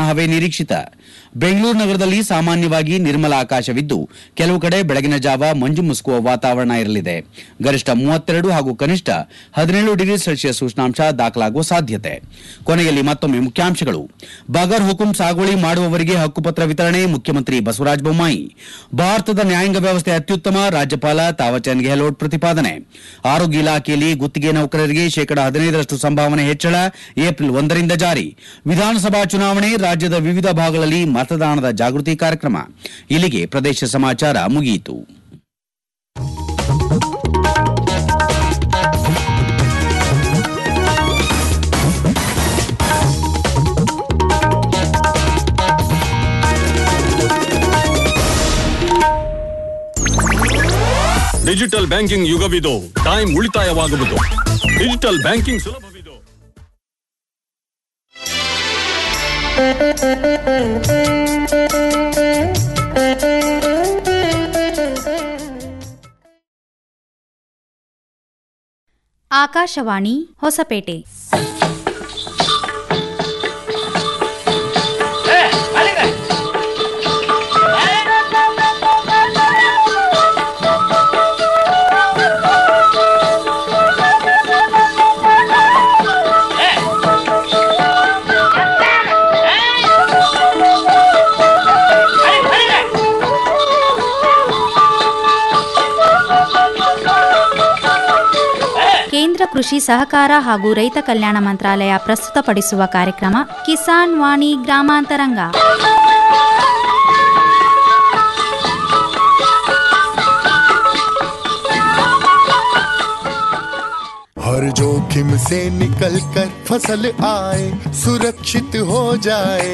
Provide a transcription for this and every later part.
ಹವೆ ನಿರೀಕ್ಷಿತ ಬೆಂಗಳೂರು ನಗರದಲ್ಲಿ ಸಾಮಾನ್ಯವಾಗಿ ನಿರ್ಮಲ ಆಕಾಶವಿದ್ದು ಕೆಲವು ಕಡೆ ಬೆಳಗಿನ ಜಾವ ಮಂಜು ಮುಸುಕುವ ವಾತಾವರಣ ಇರಲಿದೆ ಗರಿಷ್ಠ ಮೂವತ್ತೆರಡು ಹಾಗೂ ಕನಿಷ್ಠ ಹದಿನೇಳು ಡಿಗ್ರಿ ಸೆಲ್ಸಿಯಸ್ ಉಷ್ಣಾಂಶ ದಾಖಲಾಗುವ ಸಾಧ್ಯತೆ ಕೊನೆಯಲ್ಲಿ ಮತ್ತೊಮ್ಮೆ ಮುಖ್ಯಾಂಶಗಳು ಬಗರ್ ಹುಕುಂ ಸಾಗುವಳಿ ಮಾಡುವವರಿಗೆ ಹಕ್ಕುಪತ್ರ ವಿತರಣೆ ಮುಖ್ಯಮಂತ್ರಿ ಬಸವರಾಜ ಬೊಮ್ಮಾಯಿ ಭಾರತದ ನ್ಯಾಯಾಂಗ ವ್ಯವಸ್ಥೆ ಅತ್ಯುತ್ತಮ ರಾಜ್ಯಪಾಲ ತಾವಚಂದ್ ಗೆಹ್ಲೋಟ್ ಪ್ರತಿಪಾದನೆ ಆರೋಗ್ಯ ಇಲಾಖೆಯಲ್ಲಿ ಗುತ್ತಿಗೆ ನೌಕರರಿಗೆ ಶೇಕಡ ಹದಿನೈದರಷ್ಟು ಸಂಭಾವನೆ ಹೆಚ್ಚಳ ಏಪ್ರಿಲ್ ಒಂದರಿಂದ ಜಾರಿ ವಿಧಾನಸಭಾ ಚುನಾವಣೆ ರಾಜ್ಯದ ವಿವಿಧ ಭಾಗಗಳಲ್ಲಿ ಮತದಾನದ ಜಾಗೃತಿ ಕಾರ್ಯಕ್ರಮ ಇಲ್ಲಿಗೆ ಪ್ರದೇಶ ಸಮಾಚಾರ ಮುಗಿಯಿತು ಡಿಜಿಟಲ್ ಬ್ಯಾಂಕಿಂಗ್ ಯುಗವಿದು ಟೈಮ್ ಉಳಿತಾಯವಾಗುವುದು ಡಿಜಿಟಲ್ ಬ್ಯಾಂಕಿಂಗ್ ಸುಲಭವಿದು ಆಕಾಶವಾಣಿ ಹೊಸಪೇಟೆ ಕೇಂದ್ರ ಕೃಷಿ ಸಹಕಾರ ಹಾಗೂ ರೈತ ಕಲ್ಯಾಣ ಮಂತ್ರಾಲಯ ಪ್ರಸ್ತುತಪಡಿಸುವ ಕಾರ್ಯಕ್ರಮ ಕಿಸಾನ್ ವಾಣಿ ಗ್ರಾಮಾಂತರಂಗ हर जोखिम से निकल कर फसल आए सुरक्षित हो जाए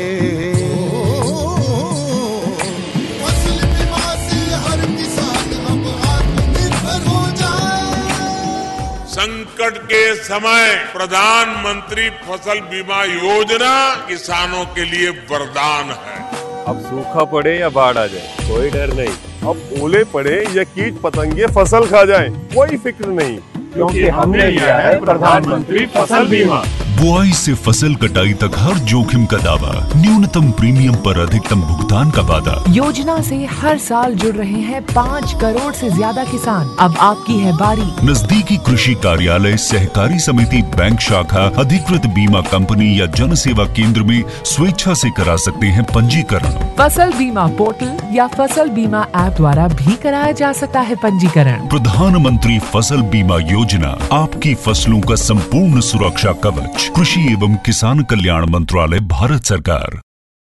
फसल बीमा से हर किसान अब आत्मनिर्भर हो जाए संकट के समय प्रधानमंत्री फसल बीमा योजना किसानों के लिए वरदान है अब सूखा पड़े या बाढ़ आ जाए कोई डर नहीं अब ओले पड़े या कीट पतंगे फसल खा जाए कोई फिक्र नहीं क्योंकि हमने लिया है प्रधानमंत्री फसल बीमा बुआई से फसल कटाई तक हर जोखिम का दावा न्यूनतम प्रीमियम पर अधिकतम भुगतान का वादा योजना से हर साल जुड़ रहे हैं पाँच करोड़ से ज्यादा किसान अब आपकी है बारी नजदीकी कृषि कार्यालय सहकारी समिति बैंक शाखा अधिकृत बीमा कंपनी या जन सेवा केंद्र में स्वेच्छा से करा सकते हैं पंजीकरण फसल बीमा पोर्टल या फसल बीमा ऐप द्वारा भी कराया जा सकता है पंजीकरण प्रधानमंत्री फसल बीमा योजना आपकी फसलों का संपूर्ण सुरक्षा कवच कृषि एवं किसान कल्याण मंत्रालय भारत सरकार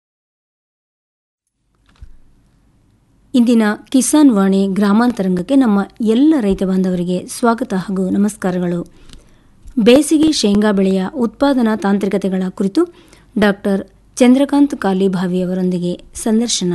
ಇಂದಿನ ಕಿಸಾನ್ ವಾಣಿ ಗ್ರಾಮಾಂತರಂಗಕ್ಕೆ ನಮ್ಮ ಎಲ್ಲ ರೈತ ಬಾಂಧವರಿಗೆ ಸ್ವಾಗತ ಹಾಗೂ ನಮಸ್ಕಾರಗಳು ಬೇಸಿಗೆ ಶೇಂಗಾ ಬೆಳೆಯ ಉತ್ಪಾದನಾ ತಾಂತ್ರಿಕತೆಗಳ ಕುರಿತು ಡಾಕ್ಟರ್ ಚಂದ್ರಕಾಂತ್ ಕಾಲಿಭಾವಿ ಅವರೊಂದಿಗೆ ಸಂದರ್ಶನ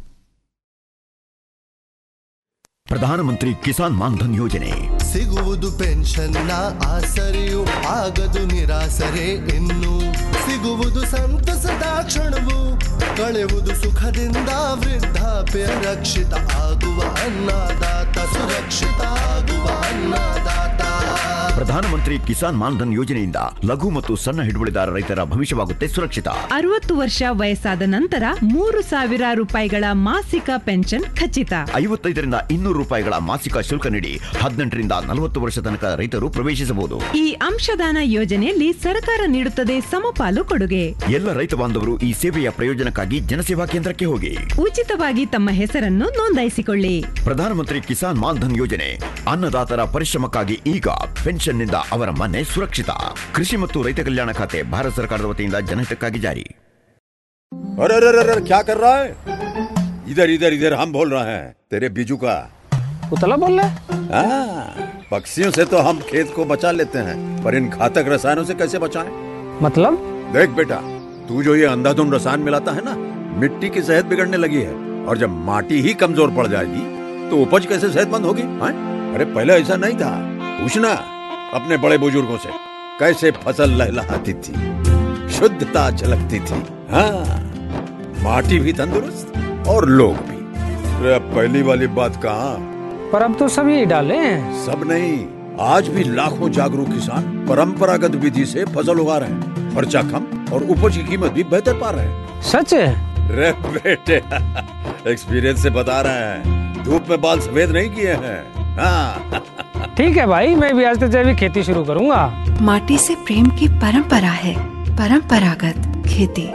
ಪ್ರಧಾನಮಂತ್ರಿ ಕಿಸಾನ್ ಮಾನ್ಧನ್ ಯೋಜನೆ ಸಿಗುವುದು ಪೆನ್ಷನ್ನ ಆಸರೆಯು ಆಗದು ನಿರಾಸರೆ ಇನ್ನು ಸಿಗುವುದು ಸಂತಸದ ಕ್ಷಣವು ಕಳೆವುದು ಸುಖದಿಂದ ವೃದ್ಧಾಪ್ಯ ರಕ್ಷಿತ ಆಗುವ ಅನ್ನದಾತ ಸುರಕ್ಷಿತ ಆಗುವ ಅನ್ನದಾತ ಪ್ರಧಾನಮಂತ್ರಿ ಕಿಸಾನ್ ಮಾನ್ಧನ್ ಯೋಜನೆಯಿಂದ ಲಘು ಮತ್ತು ಸಣ್ಣ ಹಿಡುವಳಿದಾರ ರೈತರ ಭವಿಷ್ಯವಾಗುತ್ತೆ ಸುರಕ್ಷಿತ ಅರವತ್ತು ವರ್ಷ ವಯಸ್ಸಾದ ನಂತರ ಮೂರು ಸಾವಿರ ರೂಪಾಯಿಗಳ ಮಾಸಿಕ ಪೆನ್ಷನ್ ಖಚಿತ ಐವತ್ತೈದರಿಂದ ಇನ್ನೂರು ರೂಪಾಯಿಗಳ ಮಾಸಿಕ ಶುಲ್ಕ ನೀಡಿ ಹದಿನೆಂಟರಿಂದ ನಲವತ್ತು ವರ್ಷ ತನಕ ರೈತರು ಪ್ರವೇಶಿಸಬಹುದು ಈ ಅಂಶದಾನ ಯೋಜನೆಯಲ್ಲಿ ಸರ್ಕಾರ ನೀಡುತ್ತದೆ ಸಮಪಾಲು ಕೊಡುಗೆ ಎಲ್ಲ ರೈತ ಬಾಂಧವರು ಈ ಸೇವೆಯ ಪ್ರಯೋಜನಕ್ಕಾಗಿ ಜನಸೇವಾ ಕೇಂದ್ರಕ್ಕೆ ಹೋಗಿ ಉಚಿತವಾಗಿ ತಮ್ಮ ಹೆಸರನ್ನು ನೋಂದಾಯಿಸಿಕೊಳ್ಳಿ ಪ್ರಧಾನಮಂತ್ರಿ ಕಿಸಾನ್ ಮಾನ್ಧನ್ ಯೋಜನೆ ಅನ್ನದಾತರ ಪರಿಶ್ರಮಕ್ಕಾಗಿ ಈಗ ಪೆನ್ಷನ್ನಿಂದ ಅವರ ಮನೆ ಸುರಕ್ಷಿತ ಕೃಷಿ ಮತ್ತು ರೈತ ಕಲ್ಯಾಣ ಖಾತೆ ಭಾರತ ಸರ್ಕಾರದ ವತಿಯಿಂದ ಜನಹಿತಕ್ಕಾಗಿ ಜಾರಿ अरे अरे अरे अरे, क्या कर रहा है इधर इधर इधर हम बोल रहे हैं तेरे बीजू का उतला बोल रहा हाँ, पक्षियों से तो हम खेत को बचा लेते हैं पर इन घातक रसायनों से कैसे बचाएं? मतलब देख बेटा तू जो ये अंधाधुंध रसायन मिलाता है ना मिट्टी की सेहत बिगड़ने लगी है और जब माटी ही कमजोर पड़ जाएगी तो उपज कैसे सेहतमंद होगी हाँ? अरे पहले ऐसा नहीं था पूछना अपने बड़े बुजुर्गों से कैसे फसल लहलहाती थी शुद्धता झलकती थी हाँ माटी भी तंदुरुस्त और लोग भी अरे अब पहली वाली बात कहाँ पर अब तो सब यही डाले हैं सब नहीं आज भी लाखों जागरूक किसान परंपरागत विधि से फसल उगा रहे हैं खर्चा कम और उपज की कीमत भी बेहतर पा रहे हैं सच है रे बेटे एक्सपीरियंस से बता रहे हैं धूप में बाल सफेद नहीं किए हैं हाँ ठीक है भाई मैं भी आज से जैविक खेती शुरू करूंगा माटी से प्रेम की परंपरा है परंपरागत खेती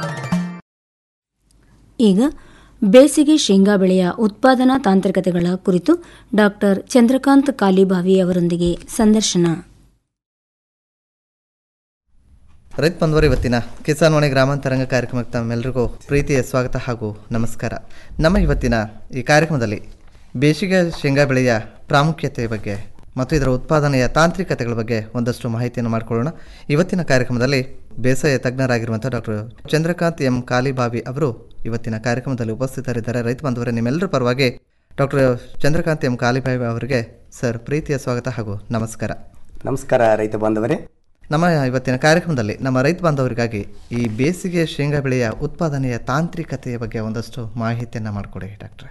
ಈಗ ಬೇಸಿಗೆ ಶೇಂಗಾ ಬೆಳೆಯ ಉತ್ಪಾದನಾ ತಾಂತ್ರಿಕತೆಗಳ ಕುರಿತು ಡಾಕ್ಟರ್ ಚಂದ್ರಕಾಂತ್ ಕಾಲಿಬಾವಿ ಅವರೊಂದಿಗೆ ಸಂದರ್ಶನ ರೈತ ಬಂಧುವರು ಇವತ್ತಿನ ಕಿಸಾನ್ ವಾಣಿ ಗ್ರಾಮಾಂತರಂಗ ಕಾರ್ಯಕ್ರಮಕ್ಕೆ ತಮ್ಮೆಲ್ಲರಿಗೂ ಪ್ರೀತಿಯ ಸ್ವಾಗತ ಹಾಗೂ ನಮಸ್ಕಾರ ನಮ್ಮ ಇವತ್ತಿನ ಈ ಕಾರ್ಯಕ್ರಮದಲ್ಲಿ ಬೇಸಿಗೆ ಶೇಂಗಾ ಬೆಳೆಯ ಪ್ರಾಮುಖ್ಯತೆ ಬಗ್ಗೆ ಮತ್ತು ಇದರ ಉತ್ಪಾದನೆಯ ತಾಂತ್ರಿಕತೆಗಳ ಬಗ್ಗೆ ಒಂದಷ್ಟು ಮಾಹಿತಿಯನ್ನು ಮಾಡಿಕೊಳ್ಳೋಣ ಇವತ್ತಿನ ಕಾರ್ಯಕ್ರಮದಲ್ಲಿ ಬೇಸಾಯ ತಜ್ಞರಾಗಿರುವಂಥ ಡಾಕ್ಟರ್ ಚಂದ್ರಕಾಂತ್ ಎಂ ಕಾಲಿಬಾವಿ ಅವರು ಇವತ್ತಿನ ಕಾರ್ಯಕ್ರಮದಲ್ಲಿ ಉಪಸ್ಥಿತರಿದ್ದಾರೆ ರೈತ ಬಂಧುವರೇ ನಿಮ್ಮೆಲ್ಲರ ಪರವಾಗಿ ಡಾಕ್ಟರ್ ಚಂದ್ರಕಾಂತ್ ಎಂ ಕಾಲಿಬಾವಿ ಅವರಿಗೆ ಸರ್ ಪ್ರೀತಿಯ ಸ್ವಾಗತ ಹಾಗೂ ನಮಸ್ಕಾರ ನಮಸ್ಕಾರ ರೈತ ಬಾಂಧವರೇ ನಮ್ಮ ಇವತ್ತಿನ ಕಾರ್ಯಕ್ರಮದಲ್ಲಿ ನಮ್ಮ ರೈತ ಬಾಂಧವರಿಗಾಗಿ ಈ ಬೇಸಿಗೆ ಶೇಂಗಾ ಬೆಳೆಯ ಉತ್ಪಾದನೆಯ ತಾಂತ್ರಿಕತೆಯ ಬಗ್ಗೆ ಒಂದಷ್ಟು ಮಾಹಿತಿಯನ್ನು ಮಾಡಿಕೊಡಿ ಡಾಕ್ಟ್ರೆ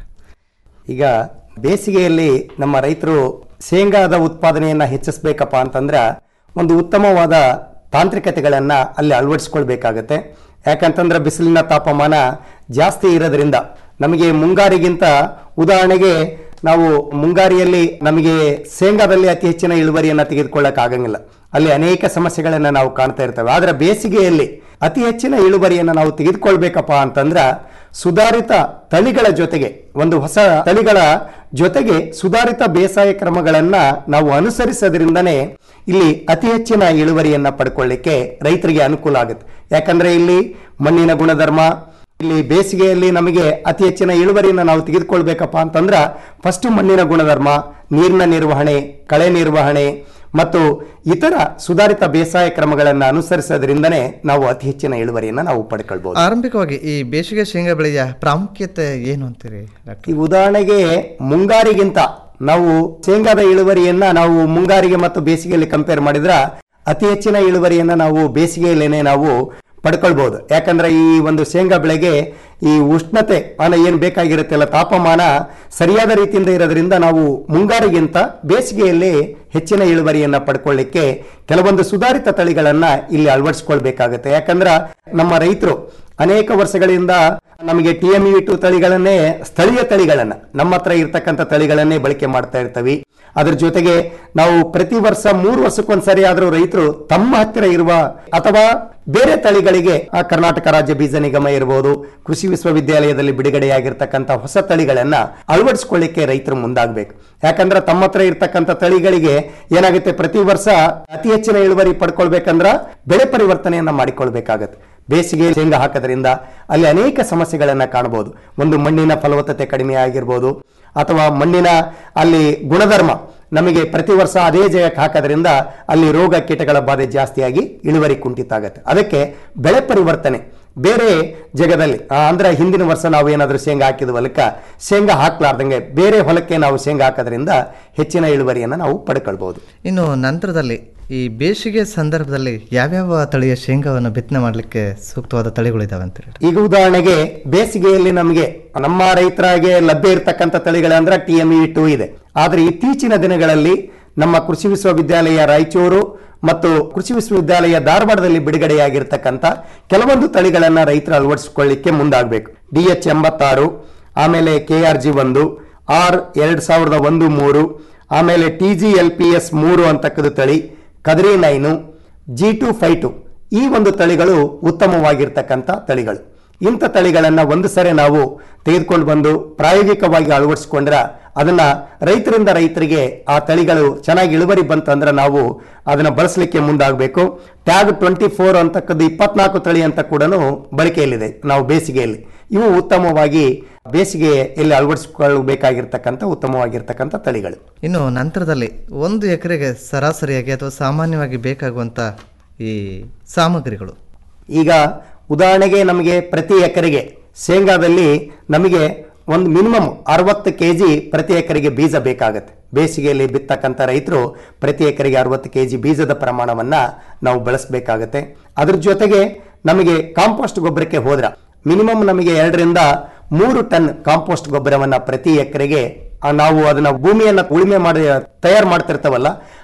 ಈಗ ಬೇಸಿಗೆಯಲ್ಲಿ ನಮ್ಮ ರೈತರು ಶೇಂಗಾದ ಉತ್ಪಾದನೆಯನ್ನು ಹೆಚ್ಚಿಸಬೇಕಪ್ಪ ಅಂತಂದ್ರೆ ಒಂದು ಉತ್ತಮವಾದ ತಾಂತ್ರಿಕತೆಗಳನ್ನು ಅಲ್ಲಿ ಅಳವಡಿಸ್ಕೊಳ್ಬೇಕಾಗತ್ತೆ ಯಾಕಂತಂದ್ರೆ ಬಿಸಿಲಿನ ತಾಪಮಾನ ಜಾಸ್ತಿ ಇರೋದ್ರಿಂದ ನಮಗೆ ಮುಂಗಾರಿಗಿಂತ ಉದಾಹರಣೆಗೆ ನಾವು ಮುಂಗಾರಿಯಲ್ಲಿ ನಮಗೆ ಶೇಂಗಾದಲ್ಲಿ ಅತಿ ಹೆಚ್ಚಿನ ಇಳುವರಿಯನ್ನು ತೆಗೆದುಕೊಳ್ಳಕ್ ಆಗಂಗಿಲ್ಲ ಅಲ್ಲಿ ಅನೇಕ ಸಮಸ್ಯೆಗಳನ್ನು ನಾವು ಕಾಣ್ತಾ ಇರ್ತೇವೆ ಆದರೆ ಬೇಸಿಗೆಯಲ್ಲಿ ಅತಿ ಹೆಚ್ಚಿನ ಇಳುವರಿಯನ್ನು ನಾವು ತೆಗೆದುಕೊಳ್ಬೇಕಪ್ಪ ಅಂತಂದ್ರೆ ಸುಧಾರಿತ ತಳಿಗಳ ಜೊತೆಗೆ ಒಂದು ಹೊಸ ತಳಿಗಳ ಜೊತೆಗೆ ಸುಧಾರಿತ ಬೇಸಾಯ ಕ್ರಮಗಳನ್ನ ನಾವು ಅನುಸರಿಸೋದ್ರಿಂದನೇ ಇಲ್ಲಿ ಅತಿ ಹೆಚ್ಚಿನ ಇಳುವರಿಯನ್ನ ಪಡ್ಕೊಳ್ಳಿಕ್ಕೆ ರೈತರಿಗೆ ಅನುಕೂಲ ಆಗುತ್ತೆ ಯಾಕಂದ್ರೆ ಇಲ್ಲಿ ಮಣ್ಣಿನ ಗುಣಧರ್ಮ ಇಲ್ಲಿ ಬೇಸಿಗೆಯಲ್ಲಿ ನಮಗೆ ಅತಿ ಹೆಚ್ಚಿನ ಇಳುವರಿಯನ್ನು ನಾವು ತೆಗೆದುಕೊಳ್ಬೇಕಪ್ಪ ಅಂತಂದ್ರ ಫಸ್ಟ್ ಮಣ್ಣಿನ ಗುಣಧರ್ಮ ನೀರಿನ ನಿರ್ವಹಣೆ ಕಳೆ ನಿರ್ವಹಣೆ ಮತ್ತು ಇತರ ಸುಧಾರಿತ ಬೇಸಾಯ ಕ್ರಮಗಳನ್ನು ಅನುಸರಿಸೋದ್ರಿಂದನೇ ನಾವು ಅತಿ ಹೆಚ್ಚಿನ ಇಳುವರಿಯನ್ನು ನಾವು ಪಡ್ಕೊಳ್ಬಹುದು ಆರಂಭಿಕವಾಗಿ ಈ ಬೇಸಿಗೆ ಶೇಂಗಾ ಬೆಳೆಯ ಪ್ರಾಮುಖ್ಯತೆ ಏನು ಅಂತೀರಿ ಈ ಉದಾಹರಣೆಗೆ ಮುಂಗಾರಿಗಿಂತ ನಾವು ಶೇಂಗಾದ ಇಳುವರಿಯನ್ನ ನಾವು ಮುಂಗಾರಿಗೆ ಮತ್ತು ಬೇಸಿಗೆಯಲ್ಲಿ ಕಂಪೇರ್ ಮಾಡಿದ್ರ ಅತಿ ಹೆಚ್ಚಿನ ಇಳುವರಿಯನ್ನ ನಾವು ಬೇಸಿಗೆಯಲ್ಲೇನೆ ನಾವು ಪಡ್ಕೊಳ್ಬಹುದು ಯಾಕಂದ್ರೆ ಈ ಒಂದು ಶೇಂಗಾ ಬೆಳೆಗೆ ಈ ಉಷ್ಣತೆ ಅಲ್ಲ ಏನು ಬೇಕಾಗಿರುತ್ತಲ್ಲ ತಾಪಮಾನ ಸರಿಯಾದ ರೀತಿಯಿಂದ ಇರೋದ್ರಿಂದ ನಾವು ಮುಂಗಾರಿಗಿಂತ ಬೇಸಿಗೆಯಲ್ಲಿ ಹೆಚ್ಚಿನ ಇಳುವರಿಯನ್ನ ಪಡ್ಕೊಳ್ಳಿಕ್ಕೆ ಕೆಲವೊಂದು ಸುಧಾರಿತ ತಳಿಗಳನ್ನ ಇಲ್ಲಿ ಅಳವಡಿಸ್ಕೊಳ್ಬೇಕಾಗತ್ತೆ ಯಾಕಂದ್ರೆ ನಮ್ಮ ರೈತರು ಅನೇಕ ವರ್ಷಗಳಿಂದ ನಮಗೆ ಟಿ ಎಂ ಟು ತಳಿಗಳನ್ನೇ ಸ್ಥಳೀಯ ತಳಿಗಳನ್ನ ನಮ್ಮ ಹತ್ರ ಇರ್ತಕ್ಕಂಥ ತಳಿಗಳನ್ನೇ ಬಳಕೆ ಮಾಡ್ತಾ ಇರ್ತೀವಿ ಅದ್ರ ಜೊತೆಗೆ ನಾವು ಪ್ರತಿ ವರ್ಷ ಮೂರು ವರ್ಷಕ್ಕೊಂದ್ಸರಿ ಆದ್ರೂ ರೈತರು ತಮ್ಮ ಹತ್ತಿರ ಇರುವ ಅಥವಾ ಬೇರೆ ತಳಿಗಳಿಗೆ ಆ ಕರ್ನಾಟಕ ರಾಜ್ಯ ಬೀಜ ನಿಗಮ ಇರಬಹುದು ಕೃಷಿ ವಿಶ್ವವಿದ್ಯಾಲಯದಲ್ಲಿ ಬಿಡುಗಡೆಯಾಗಿರ್ತಕ್ಕಂಥ ಹೊಸ ತಳಿಗಳನ್ನ ಅಳವಡಿಸ್ಕೊಳ್ಳಿಕ್ಕೆ ರೈತರು ಮುಂದಾಗಬೇಕು ಯಾಕಂದ್ರೆ ತಮ್ಮ ಹತ್ರ ಇರ್ತಕ್ಕಂಥ ತಳಿಗಳಿಗೆ ಏನಾಗುತ್ತೆ ಪ್ರತಿ ವರ್ಷ ಅತಿ ಹೆಚ್ಚಿನ ಇಳುವರಿ ಪಡ್ಕೊಳ್ಬೇಕಂದ್ರ ಬೆಳೆ ಪರಿವರ್ತನೆಯನ್ನ ಮಾಡಿಕೊಳ್ಬೇಕಾಗತ್ತೆ ಬೇಸಿಗೆ ಶೇಂಗಾ ಹಾಕೋದ್ರಿಂದ ಅಲ್ಲಿ ಅನೇಕ ಸಮಸ್ಯೆಗಳನ್ನ ಕಾಣಬಹುದು ಒಂದು ಮಣ್ಣಿನ ಫಲವತ್ತತೆ ಕಡಿಮೆ ಆಗಿರ್ಬೋದು ಅಥವಾ ಮಣ್ಣಿನ ಅಲ್ಲಿ ಗುಣಧರ್ಮ ನಮಗೆ ಪ್ರತಿ ವರ್ಷ ಅದೇ ಜಾಗಕ್ಕೆ ಹಾಕೋದ್ರಿಂದ ಅಲ್ಲಿ ರೋಗ ಕೀಟಗಳ ಬಾಧೆ ಜಾಸ್ತಿಯಾಗಿ ಇಳುವರಿ ಕುಂಠಿತ ಆಗುತ್ತೆ ಅದಕ್ಕೆ ಬೆಳೆ ಪರಿವರ್ತನೆ ಬೇರೆ ಜಗದಲ್ಲಿ ಆ, ಅಂದ್ರೆ ಹಿಂದಿನ ವರ್ಷ ನಾವು ಏನಾದರೂ ಶೇಂಗಾ ಹಾಕಿದ ಹೊಲಕ್ಕ ಶೇಂಗಾ ಹಾಕ್ಲಾರ್ದಂಗೆ ಬೇರೆ ಹೊಲಕ್ಕೆ ನಾವು ಶೇಂಗಾ ಹಾಕೋದ್ರಿಂದ ಹೆಚ್ಚಿನ ಇಳುವರಿಯನ್ನು ನಾವು ಪಡ್ಕೊಳ್ಬಹುದು ಇನ್ನು ನಂತರದಲ್ಲಿ ಈ ಬೇಸಿಗೆ ಸಂದರ್ಭದಲ್ಲಿ ಯಾವ್ಯಾವ ತಳಿಯ ಶೇಂಗಾವನ್ನು ಬಿತ್ತನೆ ಮಾಡಲಿಕ್ಕೆ ಸೂಕ್ತವಾದ ತಳಿಗಳಿದಾವೆ ಅಂತೀರಿ ಈಗ ಉದಾಹರಣೆಗೆ ಬೇಸಿಗೆಯಲ್ಲಿ ನಮಗೆ ನಮ್ಮ ರೈತರಾಗೆ ಲಭ್ಯ ಇರತಕ್ಕಂಥ ತಳಿಗಳಂದ್ರೆ ಟಿ ಎಂ ಇ ಟೂ ಇದೆ ಆದ್ರೆ ಇತ್ತೀಚಿನ ದಿನಗಳಲ್ಲಿ ನಮ್ಮ ಕೃಷಿ ವಿಶ್ವವಿದ್ಯಾಲಯ ರಾಯಚೂರು ಮತ್ತು ಕೃಷಿ ವಿಶ್ವವಿದ್ಯಾಲಯ ಧಾರವಾಡದಲ್ಲಿ ಬಿಡುಗಡೆಯಾಗಿರ್ತಕ್ಕಂಥ ಕೆಲವೊಂದು ತಳಿಗಳನ್ನ ರೈತರು ಅಳವಡಿಸಿಕೊಳ್ಳಿಕ್ಕೆ ಮುಂದಾಗಬೇಕು ಡಿ ಎಚ್ ಎಂಬತ್ತಾರು ಆಮೇಲೆ ಕೆ ಆರ್ ಜಿ ಒಂದು ಆರ್ ಎರಡ್ ಸಾವಿರದ ಒಂದು ಮೂರು ಆಮೇಲೆ T G L P S ಮೂರು ಅಂತಕ್ಕದ್ದು ತಳಿ Kadiri nine G two five two ಈ ಒಂದು ತಳಿಗಳು ಉತ್ತಮವಾಗಿರ್ತಕ್ಕಂಥ ತಳಿಗಳು ಇಂಥ ತಳಿಗಳನ್ನ ಒಂದು ಸರಿ ನಾವು ತೆಗೆದುಕೊಂಡು ಬಂದು ಪ್ರಾಯೋಗಿಕವಾಗಿ ಅಳವಡಿಸಿಕೊಂಡ್ರೆ ಅದನ್ನ ರೈತರಿಂದ ರೈತರಿಗೆ ಆ ತಳಿಗಳು ಚೆನ್ನಾಗಿ ಇಳುವರಿ ಬಂತಂದ್ರೆ ನಾವು ಅದನ್ನ ಬಳಸಲಿಕ್ಕೆ ಮುಂದಾಗಬೇಕು ಟ್ಯಾಗ್ ಟ್ವೆಂಟಿ ಫೋರ್ ಅಂತಕ್ಕದ್ದು ಇಪ್ಪತ್ನಾಲ್ಕು ತಳಿ ಅಂತ ಕೂಡ ಬಳಕೆಯಲ್ಲಿದೆ ನಾವು ಬೇಸಿಗೆಯಲ್ಲಿ ಇವು ಉತ್ತಮವಾಗಿ ಬೇಸಿಗೆಯಲ್ಲಿ ಅಳವಡಿಸಿಕೊಳ್ಳಬೇಕಾಗಿರ್ತಕ್ಕಂಥ ಉತ್ತಮವಾಗಿರ್ತಕ್ಕಂಥ ತಳಿಗಳು ಇನ್ನು ನಂತರದಲ್ಲಿ ಒಂದು ಎಕರೆಗೆ ಸರಾಸರಿಯಾಗಿ ಅಥವಾ ಸಾಮಾನ್ಯವಾಗಿ ಬೇಕಾಗುವಂಥ ಈ ಸಾಮಗ್ರಿಗಳು ಈಗ ಉದಾಹರಣೆಗೆ ನಮಗೆ ಪ್ರತಿ ಎಕರೆಗೆ ಶೇಂಗಾದಲ್ಲಿ ನಮಗೆ ಒಂದು ಮಿನಿಮಮ್ ಅರವತ್ತು ಕೆ ಜಿ ಪ್ರತಿ ಎಕರೆಗೆ ಬೀಜ ಬೇಕಾಗತ್ತೆ ಬೇಸಿಗೆಯಲ್ಲಿ ಬಿತ್ತಕ್ಕಂಥ ರೈತರು ಪ್ರತಿ ಎಕರೆಗೆ ಅರವತ್ತು ಕೆ ಜಿ ಬೀಜದ ಪ್ರಮಾಣವನ್ನ ನಾವು ಬಳಸಬೇಕಾಗತ್ತೆ ಅದ್ರ ಜೊತೆಗೆ ನಮಗೆ ಕಾಂಪೋಸ್ಟ್ ಗೊಬ್ಬರಕ್ಕೆ ಹೋದ್ರ ಮಿನಿಮಮ್ ನಮಗೆ ಎರಡರಿಂದ ಮೂರು ಟನ್ ಕಾಂಪೋಸ್ಟ್ ಗೊಬ್ಬರವನ್ನ ಪ್ರತಿ ಎಕರೆಗೆ ಆ ನಾವು ಅದನ್ನ ಭೂಮಿಯನ್ನ ಉಳುಮೆ ಮಾಡಿ ತಯಾರು ಮಾಡ್ತಿರ್ತಾವಲ್ಲ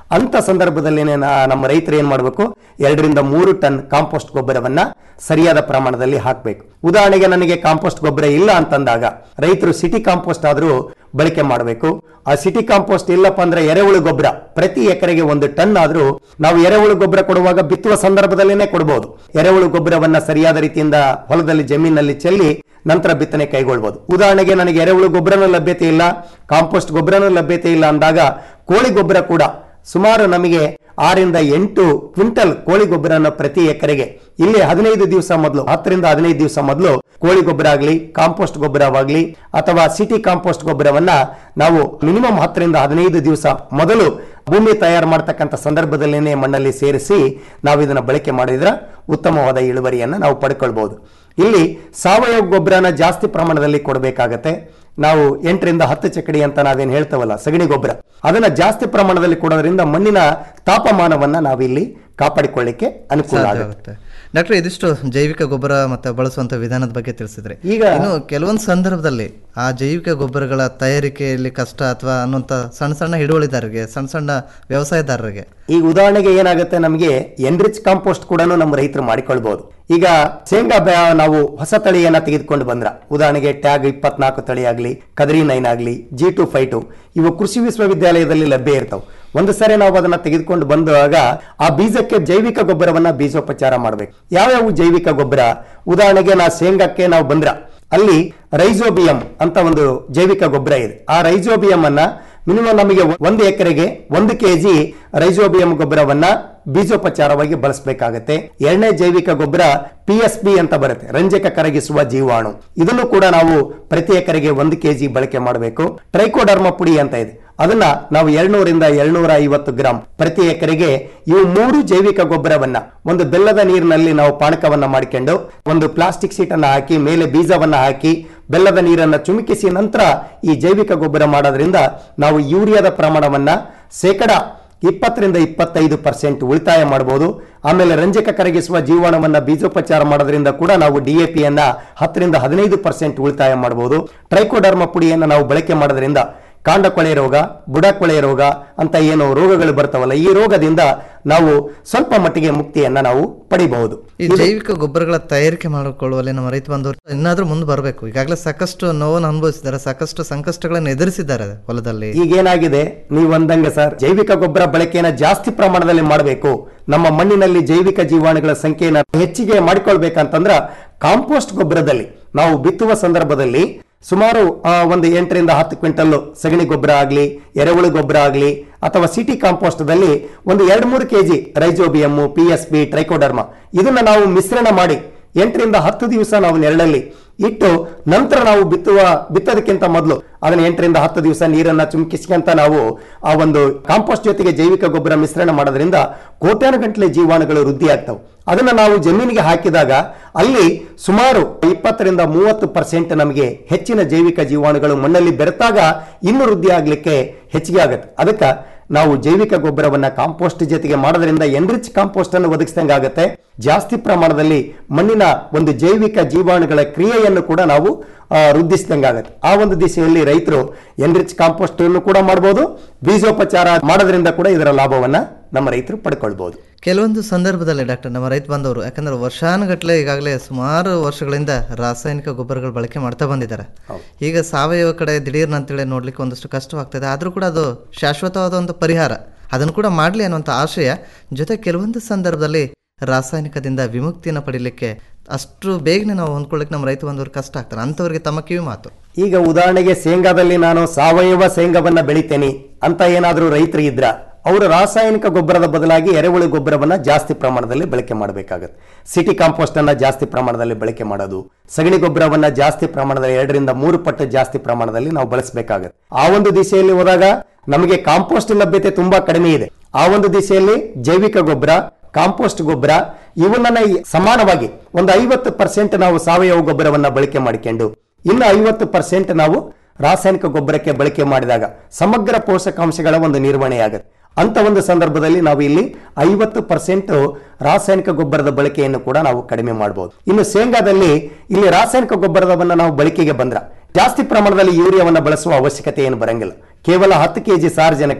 ಅಂತ ಸಂದರ್ಭದಲ್ಲಿ ನಮ್ಮ ರೈತರು ಏನ್ ಮಾಡಬೇಕು ಎರಡರಿಂದ ಮೂರು ಟನ್ ಕಾಂಪೋಸ್ಟ್ ಗೊಬ್ಬರವನ್ನ ಸರಿಯಾದ ಪ್ರಮಾಣದಲ್ಲಿ ಹಾಕಬೇಕು ಉದಾಹರಣೆಗೆ ನನಗೆ ಕಾಂಪೋಸ್ಟ್ ಗೊಬ್ಬರ ಇಲ್ಲ ಅಂತಂದಾಗ ರೈತರು ಸಿಟಿ ಕಾಂಪೋಸ್ಟ್ ಆದ್ರೂ ಬಳಕೆ ಮಾಡಬೇಕು ಆ ಸಿಟಿ ಕಾಂಪೋಸ್ಟ್ ಇಲ್ಲಪ್ಪ ಅಂದ್ರೆ ಎರೆಹುಳು ಗೊಬ್ಬರ ಪ್ರತಿ ಎಕರೆಗೆ ಒಂದು ಟನ್ ಆದ್ರೂ ನಾವು ಎರೆಹುಳು ಗೊಬ್ಬರ ಕೊಡುವಾಗ ಬಿತ್ತುವ ಸಂದರ್ಭದಲ್ಲೇನೆ ಕೊಡಬಹುದು ಎರೆಹುಳು ಗೊಬ್ಬರವನ್ನ ಸರಿಯಾದ ರೀತಿಯಿಂದ ಹೊಲದಲ್ಲಿ ಜಮೀನಲ್ಲಿ ಚೆಲ್ಲಿ ನಂತರ ಬಿತ್ತನೆ ಕೈಗೊಳ್ಬಹುದು ಉದಾಹರಣೆಗೆ ನನಗೆ ಎರೆಹುಳು ಗೊಬ್ಬರನೂ ಲಭ್ಯತೆ ಇಲ್ಲ ಕಾಂಪೋಸ್ಟ್ ಗೊಬ್ಬರನೂ ಲಭ್ಯತೆ ಇಲ್ಲ ಅಂದಾಗ ಕೋಳಿ ಗೊಬ್ಬರ ಕೂಡ ಸುಮಾರು ನಮಗೆ ಆರಿಂದ ಎಂಟು ಕ್ವಿಂಟಲ್ ಕೋಳಿ ಗೊಬ್ಬರನ ಪ್ರತಿ ಎಕರೆಗೆ ಇಲ್ಲಿ ಹದಿನೈದು ದಿವಸ ಮೊದಲು ಹತ್ತರಿಂದ ಹದಿನೈದು ದಿವಸ ಮೊದಲು ಕೋಳಿ ಗೊಬ್ಬರ ಆಗಲಿ ಕಾಂಪೋಸ್ಟ್ ಗೊಬ್ಬರವಾಗಲಿ ಅಥವಾ ಸಿಟಿ ಕಾಂಪೋಸ್ಟ್ ಗೊಬ್ಬರವನ್ನ ನಾವು ಮಿನಿಮಮ್ ಹತ್ತರಿಂದ ಹದಿನೈದು ದಿವಸ ಮೊದಲು ಭೂಮಿ ತಯಾರು ಮಾಡ್ತಕ್ಕಂಥ ಸಂದರ್ಭದಲ್ಲೇನೆ ಮಣ್ಣಲ್ಲಿ ಸೇರಿಸಿ ನಾವು ಇದನ್ನ ಬಳಕೆ ಮಾಡಿದ್ರೆ ಉತ್ತಮವಾದ ಇಳುವರಿಯನ್ನ ನಾವು ಪಡ್ಕೊಳ್ಬಹುದು ಇಲ್ಲಿ ಸಾವಯವ ಗೊಬ್ಬರನ ಜಾಸ್ತಿ ಪ್ರಮಾಣದಲ್ಲಿ ಕೊಡಬೇಕಾಗತ್ತೆ ನಾವು ಎಂಟರಿಂದ ಹತ್ತು ಚಕಡಿ ಅಂತ ನಾವೇನು ಹೇಳ್ತೇವಲ್ಲ ಸಗಣಿ ಗೊಬ್ಬರ ಅದನ್ನ ಜಾಸ್ತಿ ಪ್ರಮಾಣದಲ್ಲಿ ಕೊಡೋದ್ರಿಂದ ಮಣ್ಣಿನ ತಾಪಮಾನವನ್ನ ನಾವಿಲ್ಲಿ ಕಾಪಾಡಿಕೊಳ್ಳಿಕ್ಕೆ ಅನುಕೂಲ ಸಾಧ್ಯ ಆಗುತ್ತೆ ಆಗುತ್ತೆ ಡಾಕ್ಟರ್ ಇದಿಷ್ಟು ಜೈವಿಕ ಗೊಬ್ಬರ ಮತ್ತೆ ಬಳಸುವಂತ ವಿಧಾನದ ಬಗ್ಗೆ ತಿಳಿಸಿದ್ರೆ ಈಗ ಇನ್ನು ಕೆಲವೊಂದು ಸಂದರ್ಭದಲ್ಲಿ ಆ ಜೈವಿಕ ಗೊಬ್ಬರಗಳ ತಯಾರಿಕೆಯಲ್ಲಿ ಕಷ್ಟ ಅಥವಾ ಅನ್ನುವಂಥ ಸಣ್ಣ ಸಣ್ಣ ಹಿಡುವಳಿದಾರರಿಗೆ ಸಣ್ಣ ಸಣ್ಣ ವ್ಯವಸಾಯದಾರರಿಗೆ ಈಗ ಉದಾಹರಣೆಗೆ ಏನಾಗುತ್ತೆ ನಮಗೆ ಎನ್ರಿಚ್ ಕಾಂಪೋಸ್ಟ್ ಕೂಡ ನಮ್ಮ ರೈತರು ಮಾಡಿಕೊಳ್ಬಹುದು ಈಗ ಶೇಂಗಾ ಬೆ- ನಾವು ಹೊಸ ತಳಿಯನ್ನ ತೆಗೆದುಕೊಂಡು ಬಂದ್ರ ಉದಾಹರಣೆಗೆ ಟ್ಯಾಗ್ ಇಪ್ಪತ್ನಾಲ್ಕು ತಳಿ ಆಗಲಿ ಕದರಿ ನೈನ್ ಆಗಲಿ ಜಿ ಟು ಫೈ ಟು ಇವು ಕೃಷಿ ವಿಶ್ವವಿದ್ಯಾಲಯದಲ್ಲಿ ಲಭ್ಯ ಇರ್ತಾವೆ ಒಂದು ಸರಿ ನಾವು ಅದನ್ನ ತೆಗೆದುಕೊಂಡು ಬಂದಾಗ ಆ ಬೀಜಕ್ಕೆ ಜೈವಿಕ ಗೊಬ್ಬರವನ್ನ ಬೀಜೋಪಚಾರ ಮಾಡಬೇಕು ಯಾವ್ಯಾವ ಜೈವಿಕ ಗೊಬ್ಬರ ಉದಾಹರಣೆಗೆ ನಾ ಶೇಂಗಾಕ್ಕೆ ನಾವು ಬಂದ್ರ ಅಲ್ಲಿ ರೈಜೋಬಿಯಂ ಅಂತ ಒಂದು ಜೈವಿಕ ಗೊಬ್ಬರ ಇದೆ ಆ ರೈಜೋಬಿಯಂ ಅನ್ನ ಮಿನಿಮಮ್ ನಮಗೆ ಒಂದು ಎಕರೆಗೆ ಒಂದು ಕೆಜಿ ರೈಜೋಬಿಯಂ ಗೊಬ್ಬರವನ್ನ ಬೀಜೋಪಚಾರವಾಗಿ ಬಳಸಬೇಕಾಗತ್ತೆ ಎರಡನೇ ಜೈವಿಕ ಗೊಬ್ಬರ ಪಿ ಎಸ್ ಬಿ ಅಂತ ಬರುತ್ತೆ ರಂಜಕ ಕರಗಿಸುವ ಜೀವಾಣು ಇದನ್ನು ಕೂಡ ನಾವು ಪ್ರತಿ ಎಕರೆಗೆ ಒಂದು ಕೆಜಿ ಬಳಕೆ ಮಾಡಬೇಕು ಟ್ರೈಕೋಡರ್ಮ ಪುಡಿ ಅಂತ ಇದೆ ಅದನ್ನ ನಾವು ಎರಡ್ನೂರಿಂದ ಎರಡ್ನೂರ ಐವತ್ತು ಗ್ರಾಂ ಪ್ರತಿ ಎಕರೆಗೆ ಇವು ಮೂರು ಜೈವಿಕ ಗೊಬ್ಬರವನ್ನ ಒಂದು ಬೆಲ್ಲದ ನೀರಿನಲ್ಲಿ ನಾವು ಪಾನಕವನ್ನ ಮಾಡಿಕೊಂಡು ಒಂದು ಪ್ಲಾಸ್ಟಿಕ್ ಶೀಟ್ ಅನ್ನ ಹಾಕಿ ಮೇಲೆ ಬೀಜವನ್ನ ಹಾಕಿ ಬೆಲ್ಲದ ನೀರನ್ನ ಚುಮುಕಿಸಿ ನಂತರ ಈ ಜೈವಿಕ ಗೊಬ್ಬರ ಮಾಡೋದ್ರಿಂದ ನಾವು ಯೂರಿಯಾದ ಪ್ರಮಾಣವನ್ನ ಶೇಕಡ ಇಪ್ಪತ್ತರಿಂದ ಇಪ್ಪತ್ತೈದು ಪರ್ಸೆಂಟ್ ಉಳಿತಾಯ ಮಾಡಬಹುದು ಆಮೇಲೆ ರಂಜಕ ಕರಗಿಸುವ ಜೀವಾಣುವನ್ನ ಬೀಜೋಪಚಾರ ಮಾಡೋದ್ರಿಂದ ಕೂಡ ನಾವು ಡಿಎಪಿಯನ್ನ ಹತ್ತರಿಂದ ಹದಿನೈದು ಪರ್ಸೆಂಟ್ ಉಳಿತಾಯ ಮಾಡಬಹುದು ಟ್ರೈಕೋಡರ್ಮ ಪುಡಿಯನ್ನ ನಾವು ಬಳಕೆ ಮಾಡೋದ್ರಿಂದ ಕಾಂಡ ಕೊಳೆ ರೋಗ ಬುಡ ಕೊಳೆ ರೋಗ ಅಂತ ಏನು ರೋಗಗಳು ಬರ್ತಾವಲ್ಲ ಈ ರೋಗದಿಂದ ನಾವು ಸ್ವಲ್ಪ ಮಟ್ಟಿಗೆ ಮುಕ್ತಿಯನ್ನ ನಾವು ಪಡಿಬಹುದು ಈ ಜೈವಿಕ ಗೊಬ್ಬರಗಳ ತಯಾರಿಕೆ ಮಾಡಿಕೊಳ್ಳುವಲ್ಲಿ ನಮ್ಮ ರೈತ ಬಂದವರು ಇನ್ನಾದ್ರೂ ಮುಂದೆ ಬರಬೇಕು ಈಗಾಗಲೇ ಸಾಕಷ್ಟು ನೋವನ್ನು ಅನುಭವಿಸಿದ್ದಾರೆ ಸಾಕಷ್ಟು ಸಂಕಷ್ಟಗಳನ್ನು ಎದುರಿಸಿದ್ದಾರೆ ಹೊಲದಲ್ಲಿ ಈಗೇನಾಗಿದೆ ನೀವು ಅಂದಂಗೆ ಸರ್ ಜೈವಿಕ ಗೊಬ್ಬರ ಬಳಕೆಯನ್ನ ಜಾಸ್ತಿ ಪ್ರಮಾಣದಲ್ಲಿ ಮಾಡಬೇಕು ನಮ್ಮ ಮಣ್ಣಿನಲ್ಲಿ ಜೈವಿಕ ಜೀವಾಣುಗಳ ಸಂಖ್ಯೆಯನ್ನು ಹೆಚ್ಚಿಗೆ ಮಾಡಿಕೊಳ್ಬೇಕಂತಂದ್ರ ಕಾಂಪೋಸ್ಟ್ ಗೊಬ್ಬರದಲ್ಲಿ ನಾವು ಬಿತ್ತುವ ಸಂದರ್ಭದಲ್ಲಿ ಸುಮಾರು ಆ, ಒಂದು ಎಂಟರಿಂದ ಹತ್ತು ಕ್ವಿಂಟಲ್ ಸಗಣಿ ಗೊಬ್ಬರ ಆಗಲಿ ಎರೆಹುಳು ಗೊಬ್ಬರ ಆಗಲಿ ಅಥವಾ ಸಿಟಿ ಕಾಂಪೋಸ್ಟ್ದಲ್ಲಿ ಒಂದು ಎರಡು ಮೂರು kg rhizobium P S B trichoderma ಇದನ್ನ ನಾವು ಮಿಶ್ರಣ ಮಾಡಿ ಎಂಟರಿಂದ ಹತ್ತು ದಿವಸ ನಾವು ನೆರಳಲ್ಲಿ ಇಟ್ಟು ನಂತರ ನಾವು ಬಿತ್ತುವ ಬಿತ್ತೋದಕ್ಕಿಂತ ಮೊದಲು ಅದನ್ನ ಎಂಟರಿಂದ ಹತ್ತು ದಿವಸ ನೀರನ್ನ ಚುಮಕಿಸ್ಕೊಂತ ನಾವು ಆ ಒಂದು ಕಾಂಪೋಸ್ಟ್ ಜೊತೆಗೆ ಜೈವಿಕ ಗೊಬ್ಬರ ಮಿಶ್ರಣ ಮಾಡೋದ್ರಿಂದ ಕೋಟ್ಯಾನು ಗಂಟಲೆ ಜೀವಾಣುಗಳು ವೃದ್ಧಿ ಆಗ್ತವೆ ಅದನ್ನ ನಾವು ಜಮೀನಿಗೆ ಹಾಕಿದಾಗ ಅಲ್ಲಿ ಸುಮಾರು ಇಪ್ಪತ್ತರಿಂದ ಮೂವತ್ತು ಪರ್ಸೆಂಟ್ ನಮಗೆ ಹೆಚ್ಚಿನ ಜೈವಿಕ ಜೀವಾಣುಗಳು ಮಣ್ಣಲ್ಲಿ ಬೆರೆತಾಗ ಇನ್ನೂ ವೃದ್ಧಿ ಆಗ್ಲಿಕ್ಕೆ ಹೆಚ್ಚಿಗೆ ಆಗುತ್ತೆ ಅದಕ್ಕೆ ನಾವು ಜೈವಿಕ ಗೊಬ್ಬರವನ್ನ ಕಾಂಪೋಸ್ಟ್ ಜೊತೆಗೆ ಮಾಡೋದ್ರಿಂದ ಎನ್ರಿಚ್ ಕಾಂಪೋಸ್ಟ್ ಅನ್ನು ಒದಗಿಸಿದಂಗೆ ಆಗುತ್ತೆ ಜಾಸ್ತಿ ಪ್ರಮಾಣದಲ್ಲಿ ಮಣ್ಣಿನ ಒಂದು ಜೈವಿಕ ಜೀವಾಣುಗಳ ಕ್ರಿಯೆಯನ್ನು ಕೂಡ ನಾವು ಆ, ವೃದ್ಧಿಸಿದಂಗೆ ಆಗುತ್ತೆ ಆ ಒಂದು ದಿಶೆಯಲ್ಲಿ ರೈತರು ಎನ್ರಿಚ್ ಕಾಂಪೋಸ್ಟ್ ಅನ್ನು ಕೂಡ ಮಾಡಬಹುದು ಬೀಜೋಪಚಾರ ಮಾಡೋದ್ರಿಂದ ಕೂಡ ಇದರ ಲಾಭವನ್ನ ನಮ್ಮ ರೈತರು ಪಡ್ಕೊಳ್ಬಹುದು ಕೆಲವೊಂದು ಸಂದರ್ಭದಲ್ಲಿ ಡಾಕ್ಟರ್ ನಮ್ಮ ರೈತ ಬಂದವರು ಯಾಕಂದ್ರೆ ವರ್ಷಾನುಗಟ್ಟಲೆ ಈಗಾಗಲೇ ಸುಮಾರು ವರ್ಷಗಳಿಂದ ರಾಸಾಯನಿಕ ಗೊಬ್ಬರಗಳು ಬಳಕೆ ಮಾಡ್ತಾ ಬಂದಿದ್ದಾರೆ ಈಗ ಸಾವಯವ ಕಡೆ ದಿಢೀರ್ನ ಅಂತೇಳಿ ನೋಡ್ಲಿಕ್ಕೆ ಒಂದಷ್ಟು ಕಷ್ಟವಾಗ್ತದೆ ಆದರೂ ಕೂಡ ಅದು ಶಾಶ್ವತವಾದ ಒಂದು ಪರಿಹಾರ ಅದನ್ನು ಕೂಡ ಮಾಡಲಿ ಅನ್ನುವಂಥ ಆಶಯ ಜೊತೆ ಕೆಲವೊಂದು ಸಂದರ್ಭದಲ್ಲಿ ರಾಸಾಯನಿಕದಿಂದ ವಿಮುಕ್ತಿಯನ್ನು ಪಡಿಲಿಕ್ಕೆ ಅಷ್ಟು ಬೇಗನೆ ನಾವು ಹೊಂದ್ಕೊಳ್ಳಿಕ್ಕೆ ನಮ್ಮ ರೈತ ಬಂದವರು ಕಷ್ಟ ಆಗ್ತಾರೆ ಅಂಥವ್ರಿಗೆ ತಮ್ಮ ಕಿವಿ ಮಾತು ಈಗ ಉದಾಹರಣೆಗೆ ಶೇಂಗಾದಲ್ಲಿ ನಾನು ಸಾವಯವ ಶೇಂಗಾವನ್ನ ಬೆಳಿತೇನೆ ಅಂತ ಏನಾದರೂ ರೈತರು ಇದ್ರ ಅವರು ರಾಸಾಯನಿಕ ಗೊಬ್ಬರದ ಬದಲಾಗಿ ಎರೆಹುಳು ಗೊಬ್ಬರವನ್ನ ಜಾಸ್ತಿ ಪ್ರಮಾಣದಲ್ಲಿ ಬಳಕೆ ಮಾಡಬೇಕಾಗತ್ತೆ ಸಿಟಿ ಕಾಂಪೋಸ್ಟ್ ಅನ್ನ ಜಾಸ್ತಿ ಪ್ರಮಾಣದಲ್ಲಿ ಬಳಕೆ ಮಾಡೋದು ಸಗಣಿ ಗೊಬ್ಬರವನ್ನ ಜಾಸ್ತಿ ಪ್ರಮಾಣದಲ್ಲಿ ಎರಡರಿಂದ ಮೂರು ಪಟ್ಟು ಜಾಸ್ತಿ ಪ್ರಮಾಣದಲ್ಲಿ ನಾವು ಬಳಸಬೇಕಾಗತ್ತೆ ಆ ಒಂದು ದಿಶೆಯಲ್ಲಿ ಹೋದಾಗ ನಮಗೆ ಕಾಂಪೋಸ್ಟ್ ಲಭ್ಯತೆ ತುಂಬಾ ಕಡಿಮೆ ಇದೆ ಆ ಒಂದು ದಿಶೆಯಲ್ಲಿ ಜೈವಿಕ ಗೊಬ್ಬರ ಕಾಂಪೋಸ್ಟ್ ಗೊಬ್ಬರ ಇವನ್ನ ಈ ಸಮಾನವಾಗಿ ಒಂದು ಐವತ್ತು ಪರ್ಸೆಂಟ್ ನಾವು ಸಾವಯವ ಗೊಬ್ಬರವನ್ನ ಬಳಕೆ ಮಾಡಿಕೊಂಡು ಇನ್ನು ಐವತ್ತು ಪರ್ಸೆಂಟ್ ನಾವು ರಾಸಾಯನಿಕ ಗೊಬ್ಬರಕ್ಕೆ ಬಳಕೆ ಮಾಡಿದಾಗ ಸಮಗ್ರ ಪೋಷಕಾಂಶಗಳ ಒಂದು ನಿರ್ವಹಣೆ ಆಗುತ್ತೆ ಅಂತ ಒಂದು ಸಂದರ್ಭದಲ್ಲಿ ನಾವು ಇಲ್ಲಿ ಐವತ್ತು ಪರ್ಸೆಂಟ್ ರಾಸಾಯನಿಕ ಗೊಬ್ಬರದ ಬಳಕೆಯನ್ನು ಕೂಡ ನಾವು ಕಡಿಮೆ ಮಾಡಬಹುದು ಇನ್ನು ಶೇಂಗಾದಲ್ಲಿ ಇಲ್ಲಿ ರಾಸಾಯನಿಕ ಗೊಬ್ಬರದವನ್ನ ನಾವು ಬಳಕೆಗೆ ಬಂದ್ರ ಜಾಸ್ತಿ ಪ್ರಮಾಣದಲ್ಲಿ ಯೂರಿಯಾವನ್ನ ಬಳಸುವ ಅವಶ್ಯಕತೆ ಏನು ಬರಂಗಿಲ್ಲ ಕೇವಲ ಹತ್ತು ಕೆಜಿ ಸಾರಜನಕ